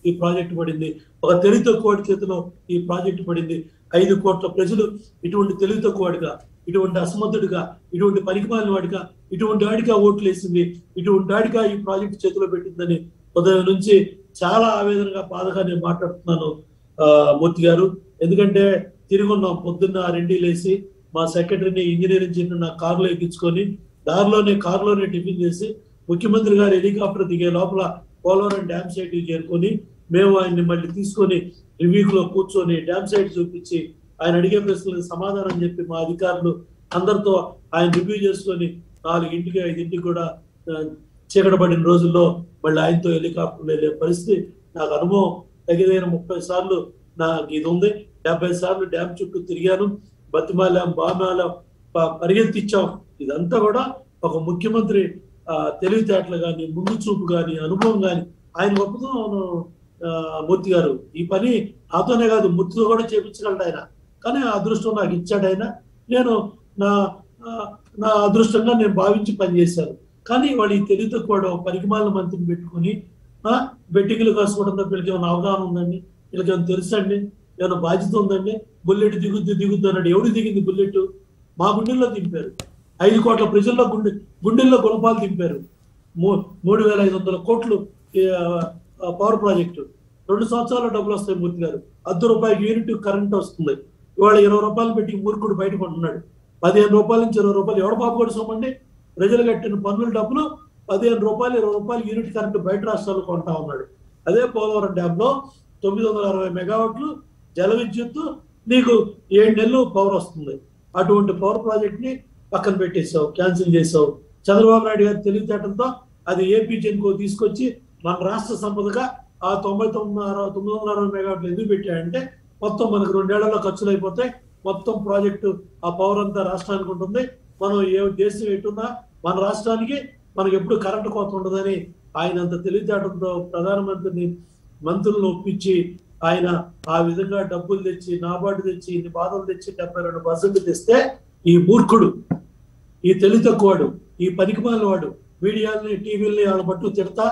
ఈ ప్రాజెక్ట్ పడింది ఒక తెలివి తక్కువ చేతిలో ఈ ప్రాజెక్ట్ పడింది ఐదు కోట్ల ప్రజలు ఇటువంటి తెలివి తక్కువడిగా ఇటువంటి అసమర్థుడిగా ఇటువంటి పనికిమాలిన వాడిగా ఇటువంటి వాడిగా ఓట్లు వేసింది ఇటువంటి వాడిగా ఈ ప్రాజెక్ట్ చేతిలో పెట్టిందని ఉదయం నుంచి చాలా ఆవేదనగా బాధగా నేను మాట్లాడుతున్నాను ఆ, మూర్తి గారు ఎందుకంటే తిరిగి ఉన్నాం పొద్దున్న రెండి లేసి మా సెక్రటరీని ఇంజనీరింగ్ చేసిన నా కారులో ఎక్కించుకొని దారిలోనే కారులోనే టిఫిన్ చేసి ముఖ్యమంత్రి గారు హెలికాప్టర్ దిగే లోపల పోలవరం డ్యామ్ సైట్ కి చేరుకొని మేము ఆయన్ని మళ్ళీ తీసుకొని రివ్యూక్ లో కూర్చొని డ్యామ్ సైట్ చూపించి ఆయన అడిగే ప్రశ్నలకు సమాధానం చెప్పి మా అధికారులు అందరితో ఆయన రివ్యూ చేసుకొని నాలుగింటికి ఐదింటికి కూడా ఆ, చీకటి పడిన రోజుల్లో మళ్ళీ ఆయనతో హెలికాప్టర్ వెళ్ళే పరిస్థితి నాకు అనుభవం తగిదైన ముప్పై సార్లు నాకు ఇది ఉంది డెబ్బై సార్లు డ్యామ్ చుట్టూ తిరిగాను బతిమాలాం బామాలాం ప- పరిగెత్తిచ్చాం ఇదంతా కూడా ఒక ముఖ్యమంత్రి ఆ, తెలివితేటలు కానీ ముందు చూపు కానీ అనుభవం కానీ ఆయన గొప్పతనం ఆ, మూర్తి గారు ఈ పని నాతోనే కాదు మూర్తితో కూడా చేపించగలడు ఆయన కానీ ఆ అదృష్టం నాకు ఇచ్చాడు ఆయన నేను నా ఆ, నా అదృష్టంగా నేను భావించి పనిచేశాను కానీ వాళ్ళు ఈ తెలివితో కూడా పరిగమాల మంత్రిని పెట్టుకుని ఆ, బెట్టికలు కాసుకోవడం తప్ప వీళ్ళకి ఏమైనా అవగాహన ఉందండి వీళ్ళకి ఏమైనా తెలుసండి ఏమైనా బాధ్యత ఉందండి బుల్లెట్ దిగుద్ది దిగుద్ది అన్నాడు ఎవడు దిగింది బుల్లెట్ మా గుండెల్లో దింపారు ఐదు కోట్ల ప్రజల్లో గుండె గుండెల్లో గుణపాలు దింపారు మూ- మూడు వేల ఐదు వందల కోట్లు ఈ, ఆ, ఆ, పవర్ ప్రాజెక్టు రెండు సంవత్సరాల డబ్బులు వస్తాయి మూర్తి గారు అర్ధ రూపాయలు యూనిట్ కరెంట్ వస్తుంది ఇవాళ ఇరవై రూపాయలు పెట్టి మూర్ఖుడు బయట కొంటున్నాడు పదిహేను రూపాయల నుంచి ఇరవై రూపాయలు ఎవడ పాప కూడా సొమ్మండి ప్రజలు కట్టిన పన్నుల డబ్బులు పదిహేను రూపాయలు ఇరవై రూపాయలు యూనిట్ కరెంట్ బయట రాష్ట్రాలు కొంటా ఉన్నాడు అదే పోలవరం డ్యామ్ లో తొమ్మిది వందల అరవై మెగావాట్లు జల విద్యుత్తు నీకు ఏడు నెలలు పవర్ వస్తుంది అటువంటి పవర్ ప్రాజెక్ట్ ని పక్కన పెట్టేశావు క్యాన్సిల్ చేసావు చంద్రబాబు నాయుడు గారి తెలివితేటలతో అది ఏపీ జెన్కో తీసుకొచ్చి మన రాష్ట్ర సంపదగా ఆ తొంభై తొమ్మిది అరవై తొమ్మిది వందల అరవై మెగావాట్లు ఎందుకు పెట్టాడంటే మొత్తం మనకు రెండేళ్లలో ఖర్చులు అయిపోతాయి మొత్తం ప్రాజెక్టు ఆ పవర్ అంతా రాష్ట్రానికి ఉంటుంది మనం ఏ దేశం ఎట్టున్నా మన రాష్ట్రానికి మనకి ఎప్పుడు కరెంటు కోత ఉండదని ఆయన అంత తెలివితేటలతో ప్రధానమంత్రిని మంత్రులను ఒప్పించి ఆయన ఆ విధంగా డబ్బులు తెచ్చి నాబార్డు తెచ్చి ఇన్ని బాధలు తెచ్చి డెబ్బై రెండు పర్సెంట్ తెస్తే ఈ మూర్ఖుడు ఈ తెలివి తక్కువవాడు ఈ పనికిమాలిన వాడు మీడియాలని టీవీలని వాళ్ళ పట్టు తిడతా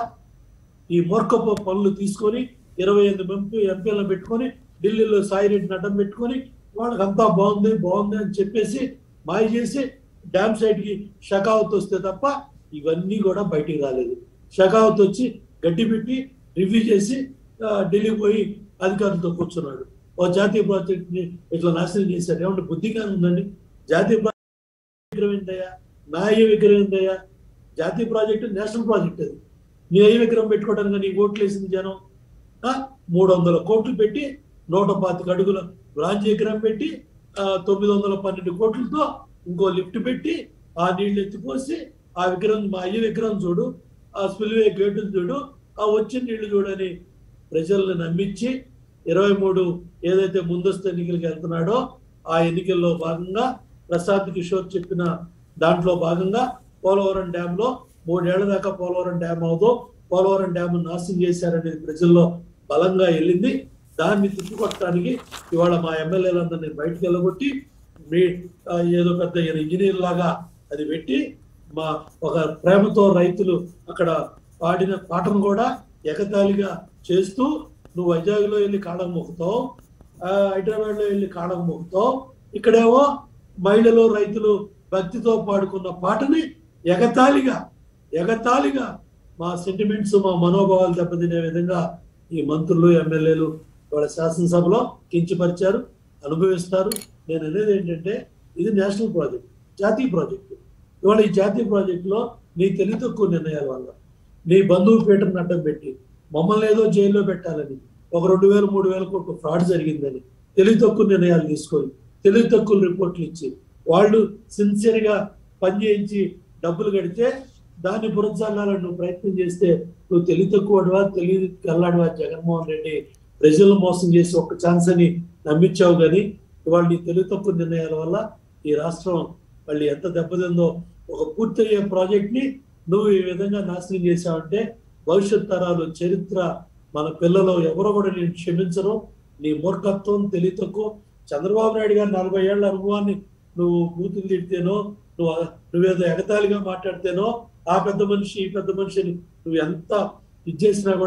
ఈ మూర్ఖపు పనులు తీసుకొని ఇరవై ఎనిమిది ఎంపీ ఎంపీలను పెట్టుకొని ఢిల్లీలో సాయిరెడ్డిని అడ్డం పెట్టుకొని వాళ్ళకంతా బాగుంది బాగుంది అని చెప్పేసి మాయ చేసి డ్యామ్ సైట్ కి షకావత్ వస్తే తప్ప ఇవన్నీ కూడా బయటికి రాలేదు షకావత్ వచ్చి గడ్డి పెట్టి రివ్యూ చేసి ఆ, ఢిల్లీ పోయి అధికారులతో కూర్చున్నాడు ఓ జాతీయ ప్రాజెక్ట్ ని ఇట్లా నాశనం చేశారు ఏమంటే బుద్ధిగా ఉందండి జాతీయ ప్రాజెక్ట్ విగ్రహం ఏంటయ్యా నా అయ్యే విగ్రహం ఏంటయ్యా జాతీయ ప్రాజెక్టు నేషనల్ ప్రాజెక్ట్ అది నీ అయ్యే విగ్రహం పెట్టుకోవడానికి నీ ఓట్లు వేసింది జనం ఆ, మూడు వందల కోట్లు పెట్టి నూట పాతిక అడుగుల బ్రాంజ్ విగ్రహం పెట్టి ఆ, తొమ్మిది వందల పన్నెండు కోట్లతో ఇంకో లిఫ్ట్ పెట్టి ఆ నీళ్లు ఎత్తిపోసి ఆ విగ్రహం మా అయ్య విగ్రహం చూడు ఆ స్పిల్వే గేటును చూడు ఆ వచ్చిన నీళ్లు చూడని ప్రజలను నమ్మించి ఇరవై మూడు ఏదైతే ముందస్తు ఎన్నికలకు వెళ్తున్నాడో ఆ ఎన్నికల్లో భాగంగా ప్రశాంత్ కిషోర్ చెప్పిన దాంట్లో భాగంగా పోలవరం డ్యామ్ లో మూడేళ్ల దాకా పోలవరం డ్యామ్ అవుదో పోలవరం డ్యామ్ నాశనం చేశారనేది ప్రజల్లో బలంగా వెళ్ళింది దాన్ని తిప్పికొట్టడానికి ఇవాళ మా ఎమ్మెల్యేలందరినీ బయటకు వెళ్ళగొట్టి మీ ఆ, ఏదో పెద్ద ఇంజనీర్ లాగా అది పెట్టి మా ఒక ప్రేమతో రైతులు అక్కడ పాడిన పాటను కూడా ఎగతాళిగా చేస్తూ నువ్వు వైజాగ్ లో వెళ్ళి కాళ్ళకు మొక్కుతావు ఆ, హైదరాబాద్ లో వెళ్ళి కాళ్ళకు మొక్కుతావు ఇక్కడేమో మహిళలు రైతులు భక్తితో పాడుకున్న పాటని ఎగతాళిగా ఎగతాళిగా మా సెంటిమెంట్స్ మా మనోభావాలు దెబ్బతినే విధంగా ఈ మంత్రులు ఎమ్మెల్యేలు వాళ్ళ శాసనసభలో కించపరిచారు అనుభవిస్తారు నేను అనేది ఏంటంటే ఇది నేషనల్ ప్రాజెక్ట్ జాతీయ ప్రాజెక్టు ఇవాళ ఈ జాతీయ ప్రాజెక్టులో నీ తెలివి తక్కువ నిర్ణయాల వల్ల నీ బంధువు పీటను అడ్డం పెట్టి మమ్మల్ని ఏదో జైల్లో పెట్టాలని ఒక రెండు వేల మూడు వేల కోట్ల ఫ్రాడ్ జరిగిందని తెలివి తక్కువ నిర్ణయాలు తీసుకొని తెలివి తక్కువ రిపోర్ట్లు ఇచ్చి వాళ్ళు సిన్సియర్ గా పనిచేయించి డబ్బులు కడితే దాన్ని పురస్కారాలను నువ్వు ప్రయత్నం చేస్తే నువ్వు తెలివి తక్కువడివా తెలివి కల్లాడివా జగన్మోహన్ రెడ్డి ప్రజలను మోసం చేసి ఒక్క ఛాన్స్ అని నమ్మించావు కానీ ఇవాళ నీ తెలివి తక్కువ నిర్ణయాల వల్ల ఈ రాష్ట్రం మళ్ళీ ఎంత దెబ్బతిందో ఒక పూర్తయ్యే ప్రాజెక్ట్ ని నువ్వు ఈ విధంగా నాశనం చేశావంటే భవిష్యత్ తరాలు చరిత్ర మన పిల్లలు ఎవరో కూడా నేను క్షమించరు నీ మూర్ఖత్వం తెలివి తక్కువ చంద్రబాబు నాయుడు గారి నలభై ఏళ్ల అనుభవాన్ని నువ్వు బూతులు తిడితేనో నువ్వు నువ్వేదో ఎగతాళిగా మాట్లాడితేనో ఆ పెద్ద మనిషి ఈ పెద్ద మనిషిని నువ్వు ఎంత ఇది చేసినా కూడా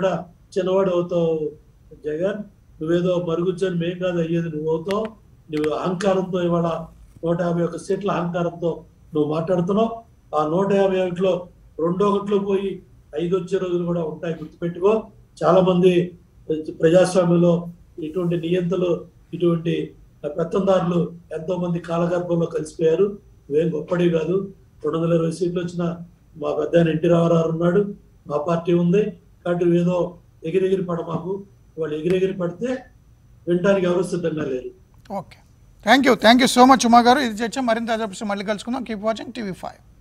చిన్నవాడు అవుతావు జగన్ నువ్వేదో మరుగుజ్జని మేం కాదు అయ్యేది నువ్వు అవుతావు నువ్వు అహంకారంతో ఇవాళ నూట యాభై ఒక్క సీట్ల అహంకారంతో నువ్వు మాట్లాడుతున్నావు ఆ నూట యాభై ఒకటిలో రెండో ఒకటిలో పోయి ఐదు వచ్చే రోజులు కూడా ఉంటాయి గుర్తుపెట్టుకో చాలా మంది ప్రజాస్వామ్యంలో ఇటువంటి నియంతలు ఇటువంటి పెత్తందారులు ఎంతో మంది కాలగర్భంలో కలిసిపోయారు ఇవేం గొప్పడి కాదు రెండు వందల ఇరవై సీట్లు వచ్చిన మా పెద్ద ఆయన ఎన్టీ రామారావు ఉన్నాడు మా పార్టీ ఉంది కాబట్టి ఏదో ఎగిరెగిరి పడ మాకు వాళ్ళు ఎగిరెగిరి పడితే వినడానికి ఎవరు సిద్ధంగా లేరు okay thank you thank you so much Uma garu ఇది చర్చ మరింత అజాబ్స్ మళ్ళీ కలుసుకుందాం కీప్ వాచింగ్ టీవీ ఫైవ్